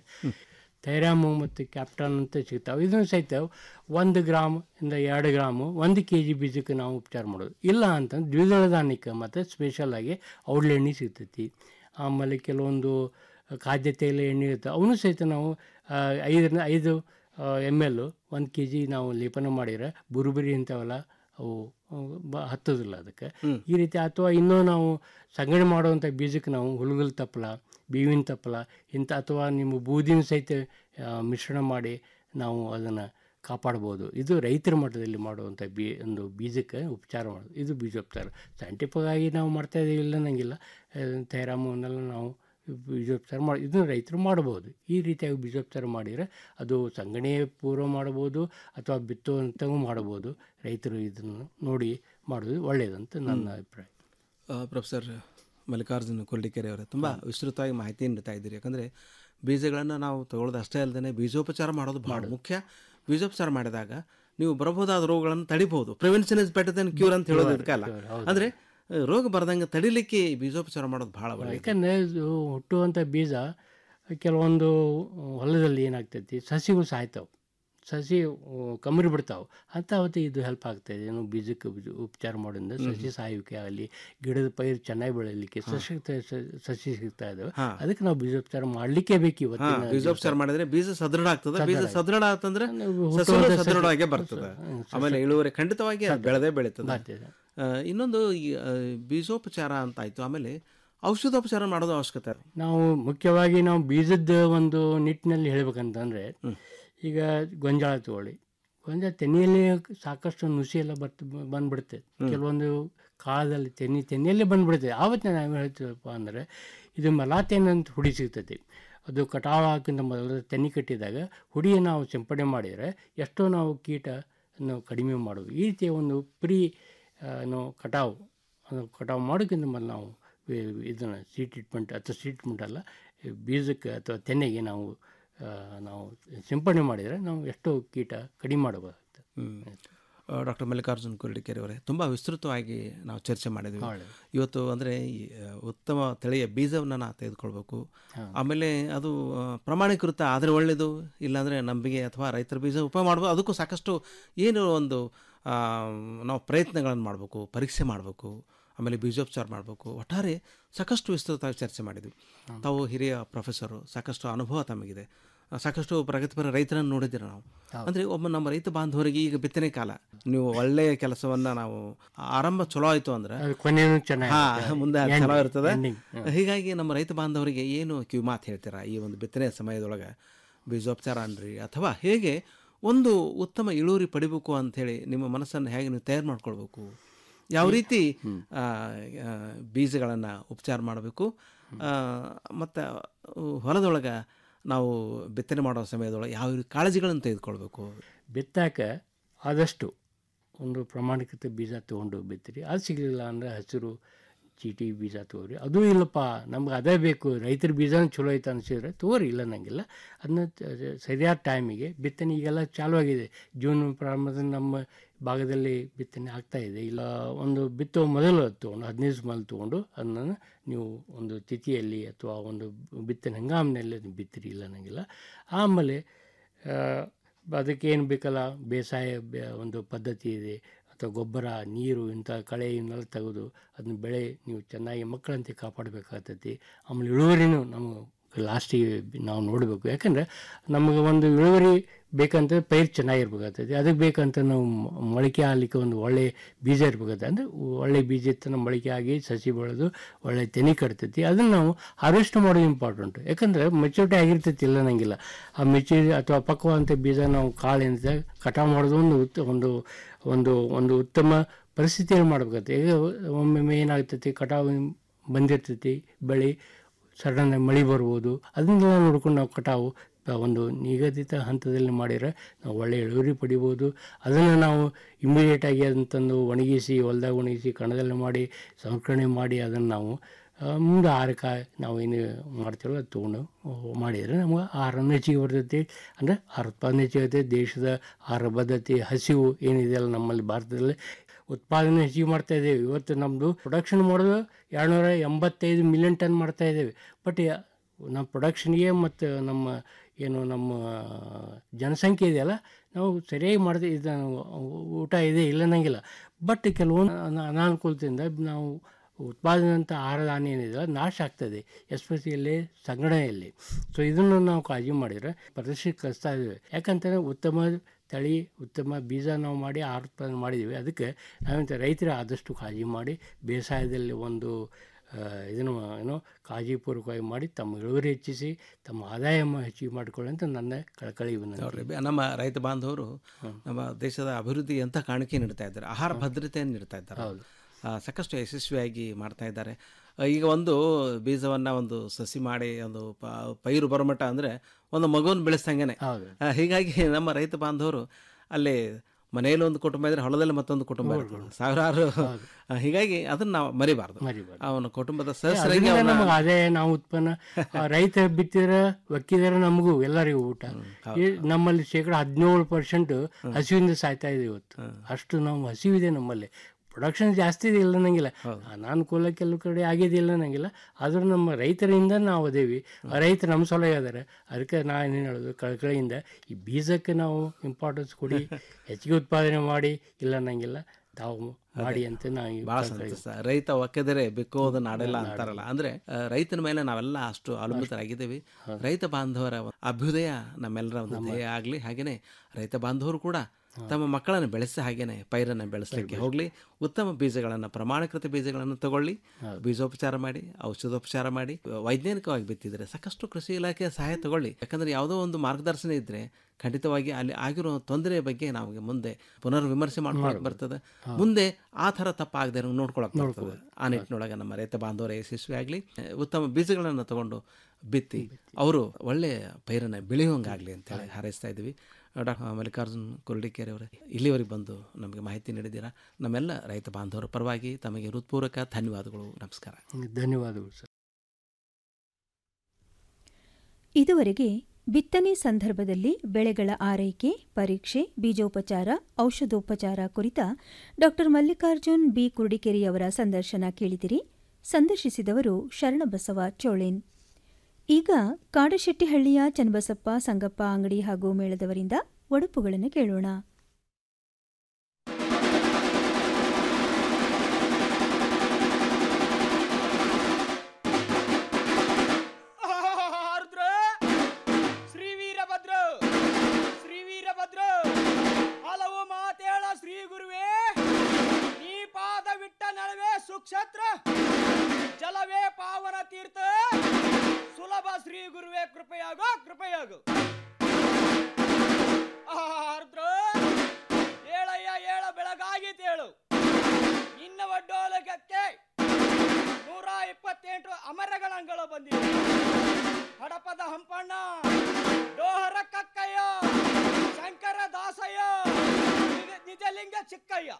S19: ಥೈರಾಮು ಮತ್ತು ಕ್ಯಾಪ್ಟಾನ್ ಅಂತ ಸಿಗ್ತಾವೆ ಇದನ್ನು ಸಹಿತ ಒಂದು ಗ್ರಾಮ್ ಇಂದ ಎರಡು ಗ್ರಾಮು ಒಂದು ಕೆ ಜಿ ಬೀಜಕ್ಕೆ ನಾವು ಉಪಚಾರ ಮಾಡೋದು ಇಲ್ಲ ಅಂತಂದ್ರೆ ದ್ವಿದಳ ಧಾನ್ಯಕ್ಕೆ ಮತ್ತು ಸ್ಪೆಷಲ್ ಆಗಿ ಔಡ್ಲೆಣ್ಣೆ ಸಿಗ್ತೈತಿ ಆಮೇಲೆ ಕೆಲವೊಂದು ಖಾದ್ಯ ತೈಲ ಎಣ್ಣೆ ಇರುತ್ತೆ ಅವನು ಸಹಿತ ನಾವು ಆ, ಐದರಿಂದ ಐದು ಎಮ್ ಎಲ್ ಒಂದು ಕೆ ಜಿ ನಾವು ಲೇಪನ ಮಾಡಿದರೆ ಬುರುಬುರಿ ಇಂಥವೆಲ್ಲ ಅವು ಅವು ಬ ಹತ್ತೋದಿಲ್ಲ ಅದಕ್ಕೆ ಈ ರೀತಿ ಅಥವಾ ಇನ್ನೂ ನಾವು ಸಂಗ್ರಹಣೆ ಮಾಡುವಂಥ ಬೀಜಕ್ಕೆ ನಾವು ಹುಳುಗಲ್ ತಪ್ಪಲ ಬೇವಿನ ತಪ್ಪಲ ಇಂಥ ಅಥವಾ ನಿಮ್ಮ ಬೂದಿನ ಸಹಿತ ಆ, ಮಿಶ್ರಣ ಮಾಡಿ ನಾವು ಅದನ್ನು ಕಾಪಾಡ್ಬೋದು ಇದು ರೈತರ ಮಟ್ಟದಲ್ಲಿ ಮಾಡುವಂಥ ಬೀ ಒಂದು ಬೀಜಕ್ಕೆ ಉಪಚಾರ ಮಾಡೋದು ಇದು ಬೀಜೋಪಚಾರ ಸೈಂಟಿಫಿಕ್ ಆಗಿ ನಾವು ಮಾಡ್ತಾ ಇದ್ದೀವಿ ಇಲ್ಲ ಅನ್ನಂಗಿಲ್ಲ ಥೈರಾಮನ್ನೆಲ್ಲ ನಾವು ಬೀಜೋಪಚಾರ ಮಾಡಿ ಇದನ್ನು ರೈತರು ಮಾಡಬಹುದು ಈ ರೀತಿಯಾಗಿ ಬೀಜೋಪಚಾರ ಮಾಡಿದರೆ ಅದು ಸಂಗಣೆ ಪೂರ್ವ ಮಾಡಬಹುದು ಅಥವಾ ಬಿತ್ತುವಂಥವು ಮಾಡಬಹುದು ರೈತರು ಇದನ್ನು ನೋಡಿ ಮಾಡೋದು ಒಳ್ಳೆಯದಂತ ನನ್ನ ಅಭಿಪ್ರಾಯ
S10: ಆ, ಪ್ರೊಫೆಸರ್ ಮಲ್ಲಿಕಾರ್ಜುನ ಕೊರ್ಡಿಕೆರೆ ಅವರೇ ತುಂಬ ವಿಸ್ತೃತವಾಗಿ ಮಾಹಿತಿ ನೀಡ್ತಾ ಇದ್ದೀರಿ ಯಾಕಂದರೆ ಬೀಜಗಳನ್ನು ನಾವು ತಗೊಳ್ಳೋದು ಅಷ್ಟೇ ಅಲ್ಲದೆ ಬೀಜೋಪಚಾರ ಮಾಡೋದು ಬಹಳ ಮುಖ್ಯ ಬೀಜೋಪಚಾರ ಮಾಡಿದಾಗ ನೀವು ಬರಬಹುದಾದ ರೋಗಗಳನ್ನು ತಡಿಬಹುದು prevention is better then cure ಅಂತ ಹೇಳೋದು ಇದಕ್ಕಲ್ಲ ಅಂದರೆ ಆ, ರೋಗ ಬರದಂಗೆ ತಡಿಲಿಕ್ಕೆ ಈ ಬೀಜೋಪಚಾರ ಮಾಡೋದು ಬಹಳ ಒಳ್ಳೆಯದು
S19: ಯಾಕಂದರೆ ಇದು ಹುಟ್ಟುವಂಥ ಬೀಜ ಕೆಲವೊಂದು ಹೊಲದಲ್ಲಿ ಏನಾಗ್ತೈತಿ ಸಸಿಗಳು ಸಾಯ್ತಾವೆ ಸಸಿ ಕಮ್ಮರಿ ಬಿಡ್ತಾವೆ ಅಂತ ಅವತ್ತು ಇದು ಹೆಲ್ಪ್ ಆಗ್ತಾಯಿದೆ ಏನು ಬೀಜಕ್ಕೆ ಬೀಜ ಉಪಚಾರ ಮಾಡೋದ್ರಿಂದ ಸಸಿ ಸಾಯುವಿಕೆ ಆಗಲಿ ಗಿಡದ ಪೈರು ಚೆನ್ನಾಗಿ ಬೆಳೀಲಿಕ್ಕೆ ಸಸಿ ಸಸಿ ಸಿಗ್ತಾ ಇದಾವೆ
S10: ಹಾ.
S19: ಅದಕ್ಕೆ ನಾವು ಬೀಜೋಪಚಾರ ಮಾಡಲಿಕ್ಕೆ ಬೇಕು
S10: ಹಾ,
S19: ಇವತ್ತಿನ
S10: ಬೀಜೋಪಚಾರ ಮಾಡಿದ್ರೆ ಬೀಜ ಸದೃಢ ಆಗ್ತದೆ ಬೀಜ
S19: ಸದೃಢ
S10: ಸದೃಢ ಆತಂದ್ರೆ
S19: ನಾವು
S10: ಸಸಿಗಳು
S19: ಹುಟ್ಟುವಂಥ ಸಸಿ-
S10: ಸದೃಢವಾಗೇ ಬರ್ತದೆ
S19: ಹ್ಮ್, ಸಸಿ-
S10: ಆಮೇಲೆ ಇಳುವರಿ ಖಂಡಿತವಾಗಿ ಅದು ಬೆಳೆದೇ ಬೆಳೀತದೆ
S19: ಬರ್ತದೆ.
S10: ಆ, ಇನ್ನೊಂದು ಈ ಆ, ಬೀಜೋಪಚಾರ ಅಂತ ಆಯ್ತು ಆಮೇಲೆ ಔಷಧೋಪಚಾರ ಮಾಡೋದು ಅವಶ್ಯಕತೆ
S19: ನಾವು ಮುಖ್ಯವಾಗಿ ನಾವು ಬೀಜದ ಒಂದು ನಿಟ್ಟಿನಲ್ಲಿ ಹೇಳ್ಬೇಕಂತಂದರೆ ಈಗ ಗೊಂಜಾಳ ತಗೊಳ್ಳಿ ಗೊಂಜಾಳ ತೆನೆಯಲ್ಲಿ ಸಾಕಷ್ಟು ನುಸಿ ಎಲ್ಲ ಬರ್ತ ಬಂದ್ಬಿಡುತ್ತೆ ಕೆಲವೊಂದು ಕಾಲದಲ್ಲಿ ತೆನೆ ತೆನೆಯಲ್ಲೇ ಬಂದ್ಬಿಡುತ್ತೆ ಆವತ್ತು ನಾವು ಹೇಳ್ತೀವಪ್ಪ ಅಂದರೆ ಇದು ಮಲಾತೆನೆ ಅಂತ ಹುಡಿ ಸಿಗ್ತೈತಿ ಅದು ಕಟಾವು ಹಾಕಿಂತ ಮೊದಲು ತೆನೆ ಕಟ್ಟಿದಾಗ ಹುಡಿಯನ್ನು ನಾವು ಸಿಂಪಡಣೆ ಮಾಡಿದರೆ ಎಷ್ಟೋ ನಾವು ಕೀಟ ನಾವು ಕಡಿಮೆ ಮಾಡೋದು ಈ ರೀತಿಯ ಒಂದು ಪ್ರೀ ನಾವು ಕಟಾವು ಅದು ಕಟಾವು ಮಾಡೋಕ್ಕಿಂತ ಮೊದಲು ನಾವು ಇದನ್ನು ಸೀ ಟ್ರೀಟ್ಮೆಂಟ್ ಅಥವಾ ಸೀ ಟ್ರೀಟ್ಮೆಂಟ್ ಅಲ್ಲ ಈ ಬೀಜಕ್ಕೆ ಅಥವಾ ತೆನೆಗೆ ನಾವು ಆ, ನಾವು ಸಿಂಪಡಣೆ ಮಾಡಿದರೆ ನಾವು ಎಷ್ಟೋ ಕೀಟ ಕಡಿಮೆ ಮಾಡಬಹುದು
S10: ಡಾಕ್ಟರ್ ಮಲ್ಲಿಕಾರ್ಜುನ್ ಕುರುಡಿಕೆರೆ ಅವರೇ ತುಂಬ ವಿಸ್ತೃತವಾಗಿ ನಾವು ಚರ್ಚೆ ಮಾಡಿದ್ವಿ
S19: ಒಳ್ಳೆದು.
S10: ಇವತ್ತು ಅಂದರೆ ಈ ಆ, ಉತ್ತಮ ತಳಿಯ ಬೀಜವನ್ನು ನಾವು ತೆಗೆದುಕೊಳ್ಬೇಕು ಆಮೇಲೆ ಅದು ಆ, ಪ್ರಮಾಣೀಕೃತ ಆದರೆ ಒಳ್ಳೆಯದು ಇಲ್ಲಾಂದರೆ ನಂಬಿಕೆ ಅಥವಾ ರೈತರ ಬೀಜ ಉಪಯೋಗ ಮಾಡ್ಬೋದು ಅದಕ್ಕೂ ಸಾಕಷ್ಟು ಏನು ಒಂದು ಆ, ನಾವು ಪ್ರಯತ್ನಗಳನ್ನು ಮಾಡಬೇಕು ಪರೀಕ್ಷೆ ಮಾಡಬೇಕು ಆಮೇಲೆ ಬೀಜೋಪಚಾರ ಮಾಡಬೇಕು ಒಟ್ಟಾರೆ ಸಾಕಷ್ಟು ವಿಸ್ತೃತವಾಗಿ ಚರ್ಚೆ ಮಾಡಿದ್ವಿ ತಾವು ಹಿರಿಯ ಪ್ರೊಫೆಸರು ಸಾಕಷ್ಟು ಅನುಭವ ತಮಗಿದೆ ಆ, ಸಾಕಷ್ಟು ಪ್ರಗತಿಪರ ರೈತರನ್ನು ನೋಡಿದ್ದೀರ ನಾವು ಅಂದರೆ ಒಬ್ಬ ನಮ್ಮ ರೈತ ಬಾಂಧವರಿಗೆ ಈಗ ಬಿತ್ತನೆ ಕಾಲ ನೀವು ಒಳ್ಳೆಯ ಕೆಲಸವನ್ನು ನಾವು ಆರಂಭ ಚಲೋ ಆಯಿತು ಅಂದ್ರೆ
S19: ಅದು ಕೊನೆಯೂ ಚೆನ್ನಾಗಿ
S10: ಹಾ,
S19: ಇರುತ್ತೆ.
S10: ಮುಂದೆ ಅದು
S19: Ending,
S10: ಚಲೋ ಇರ್ತದೆ
S19: ending, ಹಾ.
S10: ಹೀಗಾಗಿ ನಮ್ಮ ರೈತ ಬಾಂಧವರಿಗೆ ಏನು ಕಿವಿ ಮಾತು ಹೇಳ್ತೀರಾ ಈ ಒಂದು ಬಿತ್ತನೆ ಸಮಯದೊಳಗೆ ಬೀಜೋಪಚಾರ ಅನ್ರಿ ಅಥವಾ ಹೇಗೆ ಒಂದು ಉತ್ತಮ ಇಳುವರಿ ಪಡಿಬೇಕು ಅಂಥೇಳಿ ನಿಮ್ಮ ಮನಸ್ಸನ್ನು ಹೇಗೆ ನೀವು ತಯಾರು ಮಾಡ್ಕೊಳ್ಬೇಕು ಯಾವ ರೀತಿ ಬೀಜಗಳನ್ನು ಉಪಚಾರ ಮಾಡಬೇಕು ಮತ್ತು ಹೊಲದೊಳಗೆ ನಾವು ಬಿತ್ತನೆ ಮಾಡೋ ಸಮಯದೊಳಗೆ ಯಾವ ರೀತಿ ಕಾಳಜಿಗಳನ್ನು ತೆಗೆದುಕೊಳ್ಬೇಕು
S19: ಬಿತ್ತಾಕ ಆದಷ್ಟು ಒಂದು ಪ್ರಮಾಣೀಕೃತ ಬೀಜ ತೊಗೊಂಡು ಬಿತ್ತಿರಿ ಅದು ಸಿಗಲಿಲ್ಲ ಅಂದರೆ ಹಸಿರು ಚೀಟಿ ಬೀಜ ತೊಗೊರಿ ಅದು ಇಲ್ಲಪ್ಪ ನಮ್ಗೆ ಅದೇ ಬೇಕು ರೈತರ ಬೀಜನ ಚಲೋ ಐತೆ ಅನಿಸಿದ್ರೆ ತಗೋರಿ ಇಲ್ಲ ನಂಗಿಲ್ಲ ಅದನ್ನ ತ- ಸರಿಯಾದ ಟೈಮಿಗೆ ಬಿತ್ತನೆ ಈಗೆಲ್ಲ ಚಾಲೂ ಆಗಿದೆ ಜೂನ್ ಪ್ರಾರಂಭದಲ್ಲಿ ನಮ್ಮ ಭಾಗದಲ್ಲಿ ಬಿತ್ತನೆ ಆಗ್ತಾ ಇದೆ ಇಲ್ಲ ಒಂದು ಬಿತ್ತುವ ಮೊದಲು ಅದು ತೊಗೊಂಡು ಹದಿನೈದು ದಿವಸ ಮೊದಲು ತೊಗೊಂಡು ಅದನ್ನು ನೀವು ಒಂದು ತಿಥಿಯಲ್ಲಿ ಅಥವಾ ಒಂದು ಬಿತ್ತನೆ ಹಂಗಾಮಿನಲ್ಲಿ ಅದನ್ನ ಬಿತ್ತಿರಿ ಇಲ್ಲ ನಂಗಿಲ್ಲ ಆಮೇಲೆ ಆ, ಅದಕ್ಕೆ ಏನು ಬೇಕಲ್ಲ ಬೇಸಾಯ ಬೆ- ಒಂದು ಪದ್ಧತಿ ಇದೆ ಅಥವಾ ಗೊಬ್ಬರ ನೀರು ಇಂಥ ಕಳೆ ಇವನ್ನೆಲ್ಲ ತೆಗೆದು ಅದನ್ನ ಬೆಳೆ ನೀವು ಚೆನ್ನಾಗಿ ಮಕ್ಕಳಂತೆ ಕಾಪಾಡಬೇಕಾಗ್ತೈತಿ ಆಮೇಲೆ ಇಳುವರಿನೂ ನಮಗೆ ಲಾಸ್ಟಿಗೆ ನಾವು ನೋಡಬೇಕು ಯಾಕಂದರೆ ನಮಗೆ ಒಂದು ಇಳುವರಿ ಬೇಕಂತ ಪೈರು ಚೆನ್ನಾಗಿರ್ಬೇಕಾಗ್ತೈತಿ ಅದಕ್ಕೆ ಬೇಕಂತ ನಾವು ಮ- ಮೊಳಕೆ ಆಗಲಿಕ್ಕೆ ಒಂದು ಒಳ್ಳೆ ಬೀಜ ಇರ್ಬೇಕಾಗ್ತದೆ ಅಂದರೆ ಒಳ್ಳೆ ಬೀಜ ಇತ್ತು ನಮ್ಮ ಮೊಳಕೆ ಆಗಿ ಸಸಿ ಬೆಳೆದು ಒಳ್ಳೆ ತೆನೆ ಕಟ್ತೈತಿ ಅದನ್ನು ನಾವು ಹಾರ್ವೆಸ್ಟ್ ಮಾಡೋದು ಇಂಪಾರ್ಟೆಂಟು ಯಾಕಂದರೆ ಮೆಚೂರಿಟಿ ಆಗಿರ್ತೈತಿ ಇಲ್ಲ ನಂಗಿಲ್ಲ ಆ ಮೆಚೂರಿ ಅಥವಾ ಪಕ್ವಾದಂಥ ಬೀಜ ನಾವು ಕಾಳಿಂದ ಕಟಾವು ಮಾಡೋದು ಒಂದು ಉತ್ತ ಒಂದು ಒಂದು ಒಂದು ಉತ್ತಮ ಪರಿಸ್ಥಿತಿಯಲ್ಲಿ ಮಾಡ್ಬೇಕಾಗತ್ತೆ ಈಗ ಒಮ್ಮೊಮ್ಮೆ ಏನಾಗ್ತೈತಿ ಕಟಾವು ಬಂದಿರ್ತೈತಿ ಬೆಳೆ ಸಡನ್ ಮಳೆ ಬರ್ಬೋದು ಅದನ್ನೆಲ್ಲ ನೋಡ್ಕೊಂಡು ನಾವು ಕಟಾವು ಆ ಒಂದು ನಿಗದಿತ ಹಂತದಲ್ಲಿ ಮಾಡಿದರೆ ನಾವು ಒಳ್ಳೆಯ ಇಳುವರಿ ಪಡಿಬೋದು ಅದನ್ನು ನಾವು ಇಮಿಡಿಯೇಟಾಗಿ ಅದನ್ನು ತಂದು ಒಣಗಿಸಿ ಹೊಲ್ದಾಗ ಒಣಗಿಸಿ ಕಣದಲ್ಲಿ ಮಾಡಿ ಸಂಸ್ಕರಣೆ ಮಾಡಿ ಅದನ್ನು ನಾವು ಆ, ಮುಂದೆ ಆಹಾರಕ ನಾವು ಏನು ಮಾಡ್ತೀವಲ್ಲ ಅದು ತೊಗೊಂಡು ಮಾಡಿದರೆ ನಮಗೆ ಆಹಾರನೂ ಹೆಚ್ಚಿಗೆ ಬರ್ತೈತಿ ಅಂದರೆ ಆಹಾರ ಉತ್ಪಾದನೆ ಹೆಚ್ಚಿಗೆ ಆಗುತ್ತೆ ದೇಶದ ಆಹಾರ ಬದ್ಧತೆ ಹಸಿವು ಏನಿದೆಯಲ್ಲ ನಮ್ಮಲ್ಲಿ ಭಾರತದಲ್ಲಿ ಉತ್ಪಾದನೆ ಹೆಚ್ಚಿಗೆ ಮಾಡ್ತಾ ಇದ್ದೇವೆ ಇವತ್ತು ನಮ್ಮದು ಪ್ರೊಡಕ್ಷನ್ ಮಾಡೋದು ಎರಡುನೂರ ಎಂಬತ್ತೈದು ಮಿಲಿಯನ್ ಟನ್ ಮಾಡ್ತಾ ಇದ್ದೇವೆ ಬಟ್ ನಮ್ಮ ಪ್ರೊಡಕ್ಷನ್ಗೆ ಮತ್ತು ನಮ್ಮ ಏನು ನಮ್ಮ ಜನಸಂಖ್ಯೆ ಇದೆಯಲ್ಲ ನಾವು ಸರಿಯಾಗಿ ಮಾಡಿದೆ ಇದು ಊಟ ಇದೆ ಇಲ್ಲ ಅನ್ನಂಗಿಲ್ಲ ಬಟ್ ಕೆಲವೊಂದು ಅನ- ಅನಾನುಕೂಲತೆಯಿಂದ ನಾವು ಉತ್ಪಾದನೆಯಂಥ ಆಹಾರ ಧಾನ್ಯ ಏನಿದೆ ಅದು ನಾಶ ಆಗ್ತದೆ ಎಸ್ಪೆಷಲಿ ಸಂಗ್ರಹಣೆಯಲ್ಲಿ ಸೊ ಇದನ್ನು ನಾವು ಕಾಳಜಿ ಮಾಡಿದರೆ ಪ್ರದರ್ಶನಕ್ಕೆ ಕಳಿಸ್ತಾ ಇದ್ದೇವೆ ಯಾಕಂತಂದರೆ ಉತ್ತಮ ತಳಿ ಉತ್ತಮ ಬೀಜ ನಾವು ಮಾಡಿ ಆಹಾರ ಉತ್ಪಾದನೆ ಮಾಡಿದ್ದೀವಿ ಅದಕ್ಕೆ ನಾವಂತ ರೈತರು ಆದಷ್ಟು ಕಾಳಜಿ ಮಾಡಿ ಬೇಸಾಯದಲ್ಲಿ ಒಂದು ಆ, ಇದನ್ನು ಏನೋ ಕಾಳಜಿಪೂರ್ವಕವಾಗಿ ಮಾಡಿ ತಮ್ಮ ಇಳುವರಿ ಹೆಚ್ಚಿಸಿ ತಮ್ಮ ಆದಾಯ ಹೆಚ್ಚಿಗೆ ಮಾಡಿಕೊಳ್ಳಿ ಅಂತ ನನ್ನ ಕಳಕಳಿ ವಿನಂತಿ.
S10: ನೋಡ್ರಿ ಬೆ- ನಮ್ಮ ರೈತ ಬಾಂಧವರು ನಮ್ಮ ದೇಶದ ಅಭಿವೃದ್ಧಿಗೆ ಅಂತ ಕಾಣಿಕೆ ನೀಡ್ತಾ ಇದ್ದಾರೆ ಆಹಾರ ಭದ್ರತೆಯನ್ನು ನೀಡ್ತಾ ಇದ್ದಾರೆ ಆ, ಸಾಕಷ್ಟು ಯಶಸ್ವಿಯಾಗಿ ಮಾಡ್ತಾ ಇದ್ದಾರೆ ಆ, ಈಗ ಒಂದು ಬೀಜವನ್ನು ಒಂದು ಸಸಿ ಮಾಡಿ ಒಂದು ಪ- ಪೈರು ಬರೋಮಟ್ಟ ಅಂದರೆ ಒಂದು ಮಗುವನ್ನು ಬೆಳೆಸ್ದಂಗೆನೆ ಆ, ಹೀಗಾಗಿ ನಮ್ಮ ರೈತ ಬಾಂಧವರು ಅಲ್ಲಿ ಮನೆಯಲ್ಲಿ ಒಂದು ಕುಟುಂಬ ಇದ್ರೆ ಹೊಲದಲ್ಲಿ ಮತ್ತೊಂದು ಕುಟುಂಬ ಇರ್ತದೆ ಸಾವಿರಾರು ಆ, ಹೀಗಾಗಿ ಅದನ್ನ ನಾವು ಮರಿಬಾರ್ದು ಅವನ ಕುಟುಂಬದ ಸದಸ್ಯರಿಗೆ
S19: ಅದರಿಂದ
S10: ಅವನ-
S19: ನಮಗೆ ಆದಾಯ ನಾವು ಉತ್ಪನ್ನ ಆ, ರೈತ ಬಿತ್ತಿರ ಒಕ್ಕಿದರೆ ನಮಗೂ ಎಲ್ಲರಿಗೂ ಊಟ ಈ ನಮ್ಮಲ್ಲಿ ಶೇಕಡ ಹದಿನೇಳು ಪರ್ಸೆಂಟ್ ಹಸಿವಿಂದ ಸಾಯ್ತಾ ಇದೆ ಇವತ್ತು ಅಷ್ಟು ನಾವು ಹಸಿವಿದೆ ನಮ್ಮಲ್ಲಿ ಪ್ರೊಡಕ್ಷನ್ ಜಾಸ್ತಿ ಇದೆ ಇಲ್ಲ ನಂಗಿಲ್ಲ ಅನಾನುಕೂಲ ಕೆಲವು ಕಡೆ ಆಗಿದೆ ಇಲ್ಲ ನಂಗಿಲ್ಲ ಆದರೂ ನಮ್ಮ ರೈತರಿಂದ ನಾವು ಅದೇವಿ ಆ ರೈತರು ನಮ್ಮ ಸಲಹೆ ಇದ್ದಾರೆ ಅದಕ್ಕೆ ನಾನು ಏನು ಹೇಳೋದು ಕಳಕಳಿಯಿಂದ ಈ ಬೀಜಕ್ಕೆ ನಾವು ಇಂಪಾರ್ಟೆನ್ಸ್ ಕೊಡಿ ಹೆಚ್ಚಿಗೆ ಉತ್ಪಾದನೆ ಮಾಡಿ ಇಲ್ಲ ನಂಗಿಲ್ಲ ತಾವು ಮಾಡಿ ಅಂತ ನಾವು ಈ
S10: ಬಹಳ
S19: ಕಳಕಳಿ-
S10: ಸಂತೋಷ ರೈತ ಒಕ್ಕೆದರೆ ಬೆಕ್ಕೋದು ನಾಡೆಲ್ಲ ಅಂತಾರಲ್ಲ ಅಂದ್ರೆ ಆ, ರೈತನ ಮೇಲೆ ನಾವೆಲ್ಲ ಅಷ್ಟು ಅವಲಂಬಿತರಾಗಿದ್ದೇವೆ ರೈತ ಬಾಂಧವರ ಒಂದು ಅಭ್ಯುದಯ ನಮ್ಮೆಲ್ಲರ ಒಂದು ಧ್ಯೇಯ ಆಗಲಿ ಹಾಗೇನೆ ರೈತ ಬಾಂಧವರು ಕೂಡ ತಮ್ಮ ಮಕ್ಕಳನ್ನು ಬೆಳೆಸಿ ಹಾಗೇನೆ ಪೈರನ್ನು ಬೆಳೆಸಲಿಕ್ಕೆ ಹೋಗಲಿ ಉತ್ತಮ ಬೀಜಗಳನ್ನು ಪ್ರಮಾಣೀಕೃತ ಬೀಜಗಳನ್ನು ತಗೊಳ್ಳಿ ಬೀಜೋಪಚಾರ ಮಾಡಿ ಔಷಧೋಪಚಾರ ಮಾಡಿ ವೈಜ್ಞಾನಿಕವಾಗಿ ಬಿತ್ತಿದ್ರೆ ಸಾಕಷ್ಟು ಕೃಷಿ ಇಲಾಖೆಯ ಸಹಾಯ ತಗೊಳ್ಳಿ ಯಾಕಂದ್ರೆ ಯಾವುದೋ ಒಂದು ಮಾರ್ಗದರ್ಶನ ಇದ್ರೆ ಖಂಡಿತವಾಗಿ ಅಲ್ಲಿ ಆಗಿರೋ ತೊಂದರೆಯ ಬಗ್ಗೆ ನಮಗೆ ಮುಂದೆ ಪುನರ್ ವಿಮರ್ಶೆ ಮಾಡ್ಕೊಳಕ್ ಬರ್ತದೆ ಮುಂದೆ ಆ ಥರ ತಪ್ಪಾಗದೆ ನೋಡ್ಕೊಳಕ್ ಬರ್ತದೆ ಆ ನಿಟ್ಟಿನೊಳಗೆ ನಮ್ಮ ರೈತ ಬಾಂಧವರ ಯಶಸ್ವಿ ಆಗಲಿ ಉತ್ತಮ ಬೀಜಗಳನ್ನು ತಗೊಂಡು ಬಿತ್ತಿ ಅವರು ಒಳ್ಳೆಯ ಪೈರನ್ನು ಬೆಳೆಯುವಂಗಾಗಲಿ ಅಂತೇಳಿ ಹಾರೈಸ್ತಾ ಇದ್ದೀವಿ ಡಾಕ್ಟರ್ ಮಲ್ಲಿಕಾರ್ಜುನ್ ಕುರುಡಿಕೆರೆ ಅವರೇ ಇಲ್ಲಿವರೆಗೆ ಬಂದು ನಮಗೆ ಮಾಹಿತಿ ನೀಡಿದ್ದೀರಾ ನಮ್ಮೆಲ್ಲ ರೈತ ಬಾಂಧವರ ಪರವಾಗಿ ತಮಗೆ ಹೃತ್ಪೂರ್ವಕ ಧನ್ಯವಾದಗಳು ನಮಸ್ಕಾರ
S19: ಧನ್ಯವಾದಗಳು ಸರ್
S2: ಇದುವರೆಗೆ ಬಿತ್ತನೆ ಸಂದರ್ಭದಲ್ಲಿ ಬೆಳೆಗಳ ಆರೈಕೆ ಪರೀಕ್ಷೆ ಬೀಜೋಪಚಾರ ಔಷಧೋಪಚಾರ ಕುರಿತ ಡಾ ಮಲ್ಲಿಕಾರ್ಜುನ್ ಬಿ ಕುರುಡಿಕೆರೆಯವರ ಸಂದರ್ಶನ ಕೇಳಿದಿರಿ ಸಂದರ್ಶಿಸಿದವರು ಶರಣಬಸವ ಚೋಳೇನ್ ಈಗ ಕಾಡಶೆಟ್ಟಿಹಳ್ಳಿಯ ಚನ್ನಬಸಪ್ಪ ಸಂಗಪ್ಪ ಅಂಗಡಿ ಹಾಗೂ ಮೇಳದವರಿಂದ ಒಡುಪುಗಳನ್ನು ಕೇಳೋಣ
S20: ಆರುದ್ರ ಶ್ರೀ ವೀರಭದ್ರ ಶ್ರೀ ವೀರಭದ್ರ ಹಲವು ಮಾತೇಳ ಶ್ರೀ ಗುರುವೇ ನೀ ಪಾದವಿಟ್ಟ ನಡುವೆ ಸುಕ್ಷತ್ರ ಜಲವೇ ಪಾವನ ತೀರ್ಥ ಸುಲಭ ಶ್ರೀ ಗುರುವೇ ಕೃಪೆಯಾಗೋ ಕೃಪೆಯಾಗು ಆರುದ್ರ ಏಳಯ್ಯ ಏಳ ಬೆಳಗಾಗಿತೇಳು ನಿನ್ನ ಒಡ್ಡೋಲಗಕ್ಕೆ ನೂರ ಇಪ್ಪತ್ತೆಂಟು ಅಮರಗಣಗಳು ಬಂದಿವೆ ಹಡಪದ ಹಂಪಣ್ಣ ಡೋಹರ ಕಕ್ಕಯ್ಯ ಶಂಕರ ದಾಸಯ್ಯ ನಿಜ- ನಿಜಲಿಂಗ ಚಿಕ್ಕಯ್ಯ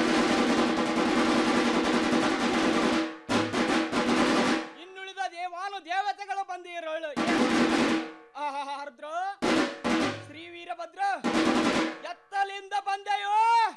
S20: ಇನ್ನುಳಿದ ದೇವಾನು ದೇವತೆಗಳು ಬಂದಿರೋಳು ಆಹಾರ್ದ್ರ ಶ್ರೀ ವೀರಭದ್ರ ಎತ್ತಲಿಂದ ಬಂದೆಯೋ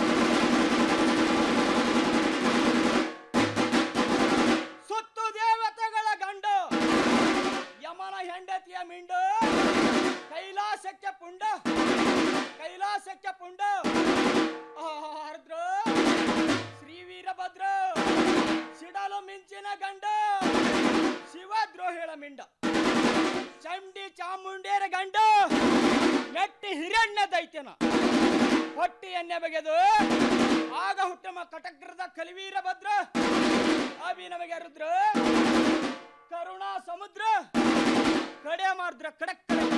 S20: ಸುತ್ತು ದೇವತೆಗಳ ಗಂಡು ಯಮನ ಹೆಂಡತಿಯ ಮಿಂಡು ಕೈಲಾಸಕ್ಕೆ ಪುಂಡ ಕೈಲಾಸಕ್ಕೆ ಪುಂಡ ಆರ್ದ್ರ ಶ್ರೀ ವೀರಭದ್ರ ಸಿಡಲು ಮಿಂಚಿನ ಗಂಡ ಶಿವದ್ರೋಹಿಳ ಮಿಂಡ ಚಂಡಿ ಚಾಮುಂಡೇರ ಗಂಡ ಮೆಟ್ಟಿ ಹಿರಣ್ಯ ದೈತ್ಯನ ಹೊಟ್ಟಿಯನ್ನೇ ಬಗೆದು ಆಗ ಹುಟ್ಟಮ ಕಟಕ್ರದ ಕಲಿವೀರ ಭದ್ರ ಅಭಿನಮಗೆ ರುದ್ರ ಕರುಣಾ ಸಮುದ್ರ ಕಡೆ ಮಾಡಿದ್ರ ಕಡಕ್ ಕಡಕ್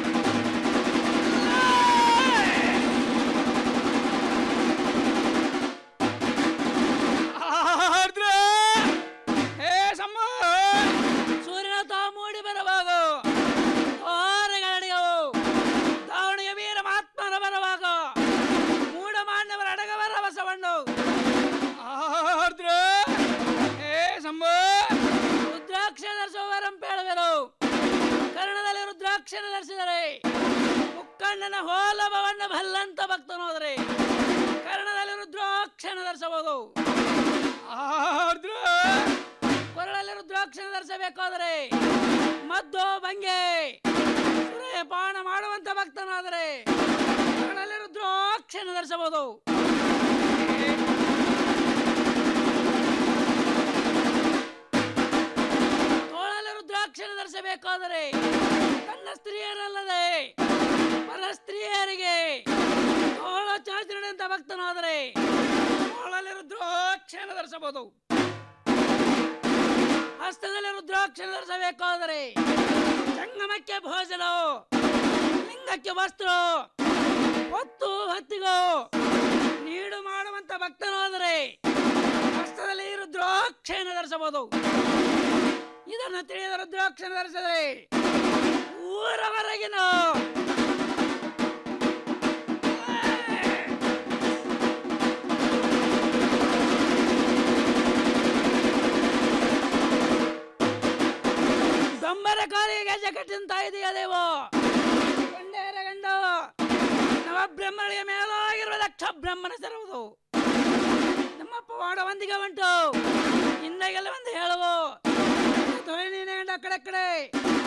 S20: ಆರ್ದ್ರ ಹೇ ಸಮ್ಮ ಸೂರ್ಯನ ತಾ ಮೂಡಿ ಬರವಾಗು ಓರೆಗಳಡಿಗವು ದಾವಣಿಗೆ ವೀರ ಮಹಾತ್ಮನ ಬರವಾಗ ಮೂಢ ಮಾನ್ಯವರ ಅಡಗವರ ಬಸವಣ್ಣು ಆರ್ದ್ರ ಹೇ ಸಮ್ಮ ರುದ್ರಾಕ್ಷ ಧರಿಸುವವರಂ ಪೇಳುವೆರು ಕರ್ಣದಲ್ಲಿ ರುದ್ರಾಕ್ಷನ ಧರಿಸಿದರೆ ಮುಕ್ಕಣ್ಣನ ಹೋಲಭವನ್ನ ಭಲ್ಲಂತ ಭಕ್ತನೋದರೆ ಕರ್ಣದಲ್ಲಿ ರುದ್ರಾಕ್ಷನ ಧರಿಸಬಹುದು ಆರ್ದ್ರ ಕೊರಳಲ್ಲಿ ರುದ್ರಾಕ್ಷನ ಧರಿಸಬೇಕಾದರೆ ಮದ್ದು ಭಂಗೆ ಪಾನ ಮಾಡುವಂತ ಭಕ್ತನಾದರೆ ಕೊರಳಲ್ಲಿ ರುದ್ರಾಕ್ಷನ ಧರಿಸಬಹುದು ರುದ್ರಾಕ್ಷರ ಧರಿಸಬೇಕಾದರೆ ತನ್ನ ಸ್ತ್ರೀಯರಲ್ಲದೆ ಪರ ಸ್ತ್ರೀಯರಿಗೆ ತೋಳ ಚಾಚರಣೆಂತ ಭಕ್ತನಾದರೆ ತೋಳಲ್ಲಿ ರುದ್ರಾಕ್ಷರ ಧರಿಸಬಹುದು ಹಸ್ತದಲ್ಲಿ ರುದ್ರಾಕ್ಷರ ಧರಿಸಬೇಕಾದರೆ ಸಂಗಮಕ್ಕೆ ಭೋಜನ ಲಿಂಗಕ್ಕೆ ವಸ್ತ್ರ ಹೊತ್ತು ಹೊತ್ತಿಗೋ ನೀಡು ಮಾಡುವಂತ ಭಕ್ತನಾದರೆ ಹಸ್ತದಲ್ಲಿ ರುದ್ರಾಕ್ಷನ ಧರಿಸಬಹುದು ಇದನ್ನು ತಿಳಿದ ರುದ್ರಾಕ್ಷನ ಧರಿಸಿದರೆ ಊರವರೆಗಿನ ದೊಂಬರ ಕಾಲಿಗೆ ಗೆಜ್ಜೆ ಕಟ್ಟಿದಂತ ಇದೆಯಾ ದೇವ ಗಂಡೇರ ಗಂಡ ನವಬ್ರಹ್ಮಳಿಗೆ ಮೇಲಾಗಿರುವ ದಕ್ಷ ಬ್ರಹ್ಮನ ಸರುವುದು ನಮ್ಮಪ್ಪ ವಾಡ ಒಂದಿಗೆ ಉಂಟು ಹಿಂದೆಗೆಲ್ಲ ಒಂದು ಹೇಳುವು ತೊಳೆ ನೀನೆ ಗಂಡ ಆ ಕಡೆ ಆ ಕಡೆ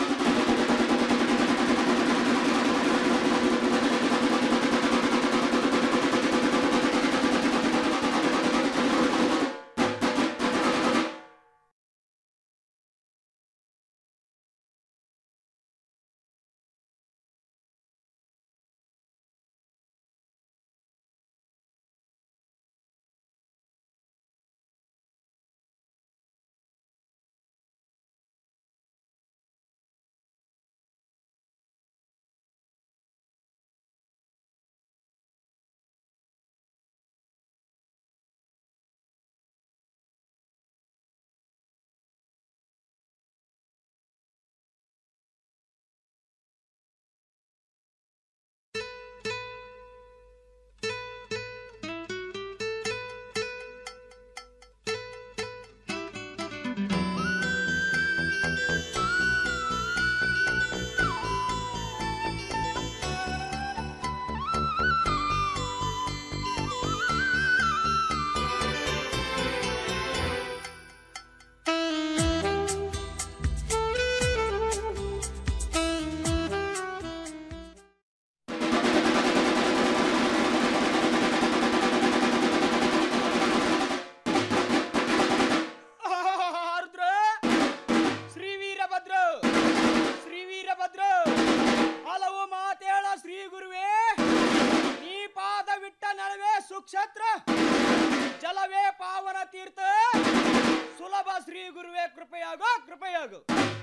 S21: ಆರ್ದ್ರ ಶ್ರೀ ವೀರಭದ್ರ ಶ್ರೀ ವೀರಭದ್ರ ಹಲವು ಮಾತೇಳ ಶ್ರೀ ಗುರುವೇ ನೀ ಪಾದವಿಟ್ಟ ನಡುವೆ ಸುಕ್ಷತ್ರ ಜಲವೇ ಪಾವನ ತೀರ್ಥ ಸುಲಭ ಶ್ರೀ ಗುರುವೇ ಕೃಪೆಯಾಗೋ ಕೃಪೆಯಾಗು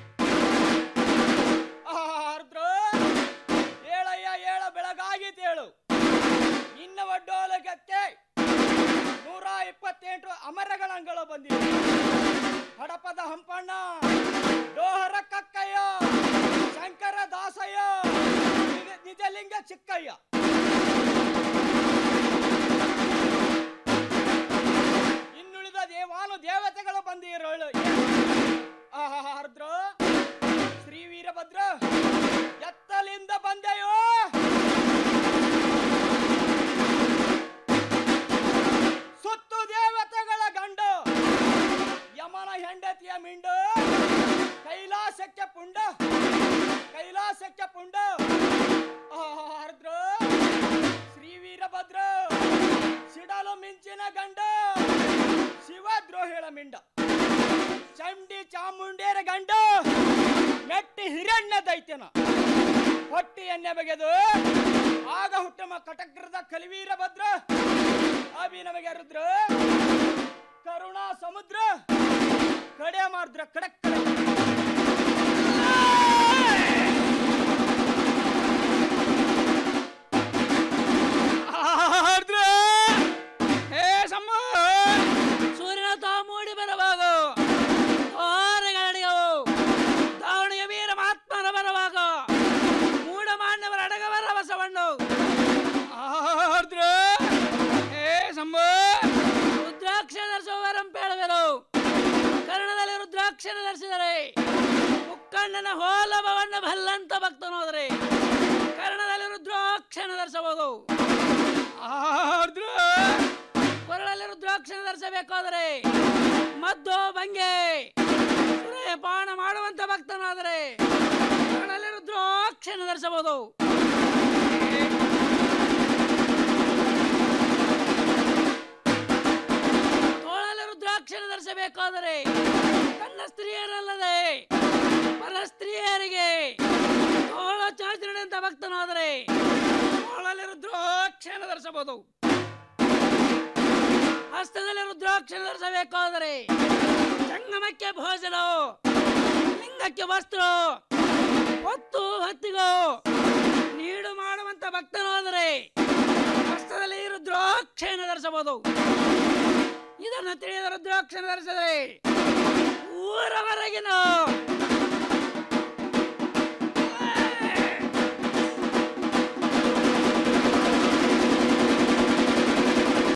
S21: ಆರ್ದ್ರ ಏಳಯ್ಯ ಏಳ ಬೆಳಗಾಗಿ ತೇಳು ನಿನ್ನ ಒಡ್ಡೋಲಗತ್ತೆ ನೂರ ಇಪ್ಪತ್ತೆಂಟು ಅಮರಗಣಗಳು ಬಂದಿವೆ ಹಡಪದ ಹಂಪಣ್ಣ ಡೋಹರ ಕಕ್ಕಯ್ಯ ಶಂಕರ ದಾಸಯ್ಯ ನಿಜ- ನಿಜಲಿಂಗ ಚಿಕ್ಕಯ್ಯ ಇನ್ನುಳಿದ ದೇವಾನು ದೇವತೆಗಳು ಬಂದಿರೋಳು ಆರ್ದ್ರ ಶ್ರೀ ವೀರಭದ್ರ ಎತ್ತಲಿಂದ ಬಂದೆಯೋ ಸುತ್ತು ದೇವತೆಗಳ ಗಂಡು ಯಮನ ಹೆಂಡತಿಯ ಮಿಂಡು ಕೈಲಾಸಕ್ಕೆ ಪುಂಡ ಕೈಲಾಸಕ್ಕೆ ಪುಂಡ ಆರ್ದ್ರ ಶ್ರೀ ವೀರಭದ್ರ ಸಿಡಲು ಮಿಂಚಿನ ಗಂಡ ಶಿವದ್ರೋಹಿಳ ಮಿಂಡ ಚಂಡಿ ಚಾಮುಂಡೇರ ಗಂಡ ಮೆಟ್ಟಿ ಹಿರಣ್ಯ ದೈತ್ಯನ ಹೊಟ್ಟಿಯನ್ನೇ ಬಗೆದು ಆಗ ಹುಟ್ಟಮ ಕಟಕ್ರದ ಕಲಿವೀರ ಭದ್ರ ಅಭಿ ನಮಗೆ ರುದ್ರ ಕರುಣಾ ಸಮುದ್ರ ಕಡೆ ಮಾಡಿದ್ರ ಕಡಕ್ ಕಡಕ್
S20: ಆರ್ದ್ರ ಹೇ ಸಮ್ಮ ಸೂರ್ಯನ ತಾ ಮೂಡಿ ಬರವಾಗು ಓರೆಗಳಡಿಯವು ದಾವಣಿಗೆ ವೀರ ಮಹಾತ್ಮನ ಬರವಾಗು ಮೂಢ ಮಾನ್ಯವರ ಅಡಗವರ ಬಸವಣ್ಣು ಆರ್ದ್ರ ಹೇ ಸಮ್ಮ ರುದ್ರಾಕ್ಷ ಧರಿಸುವವರಂ ಪೇಳುವೆರು ಕರ್ಣದಲ್ಲಿ ರುದ್ರಾಕ್ಷರ ಧರಿಸಿದರೆ ಮುಕ್ಕಣ್ಣನ ಹೋಲಭವನ್ನ ಭಲ್ಲಂತ ಭಕ್ತನೋದರೆ ಕರ್ಣದಲ್ಲಿ ರುದ್ರಾಕ್ಷನ ಧರಿಸಬಹುದು ಆರ್ದ್ರ ಕೊರಳಲ್ಲಿ ರುದ್ರಾಕ್ಷನ ಧರಿಸಬೇಕಾದರೆ ಮದ್ದು ಭಂಗೆ ಪಾನ ಮಾಡುವಂತ ಭಕ್ತನಾದರೆ ಕೊರಳಲ್ಲಿ ರುದ್ರಾಕ್ಷನ ಧರಿಸಬಹುದು ತೋಳಲ್ಲಿ ರುದ್ರಾಕ್ಷನ ಧರಿಸಬೇಕಾದರೆ ತನ್ನ ಸ್ತ್ರೀಯರಲ್ಲದೆ ಪರಸ್ತ್ರೀಯರಿಗೆ ತೋಳ ಚಾಚರಣೆ ಅಂತ ಭಕ್ತನಾದರೆ ತೋಳಲ್ಲಿ ರುದ್ರಾಕ್ಷನ ಧರಿಸಬಹುದು ಹಸ್ತದಲ್ಲಿ ರುದ್ರಾಕ್ಷನ ಧರಿಸಬೇಕಾದರೆ ಸಂಗಮಕ್ಕೆ ಭೋಜನ ಲಿಂಗಕ್ಕೆ ವಸ್ತ್ರ ಹೊತ್ತು ಹೊತ್ತಿಗೋ ನೀಡು ಮಾಡುವಂತ ಭಕ್ತನಾದರೆ ಹಸ್ತದಲ್ಲಿ ರುದ್ರಾಕ್ಷನ ಧರಿಸಬಹುದು ಇದನ್ನು ತಿಳಿದ ರುದ್ರಾಕ್ಷನ ಧರಿಸಿದರೆ ಊರವರೆಗಿನ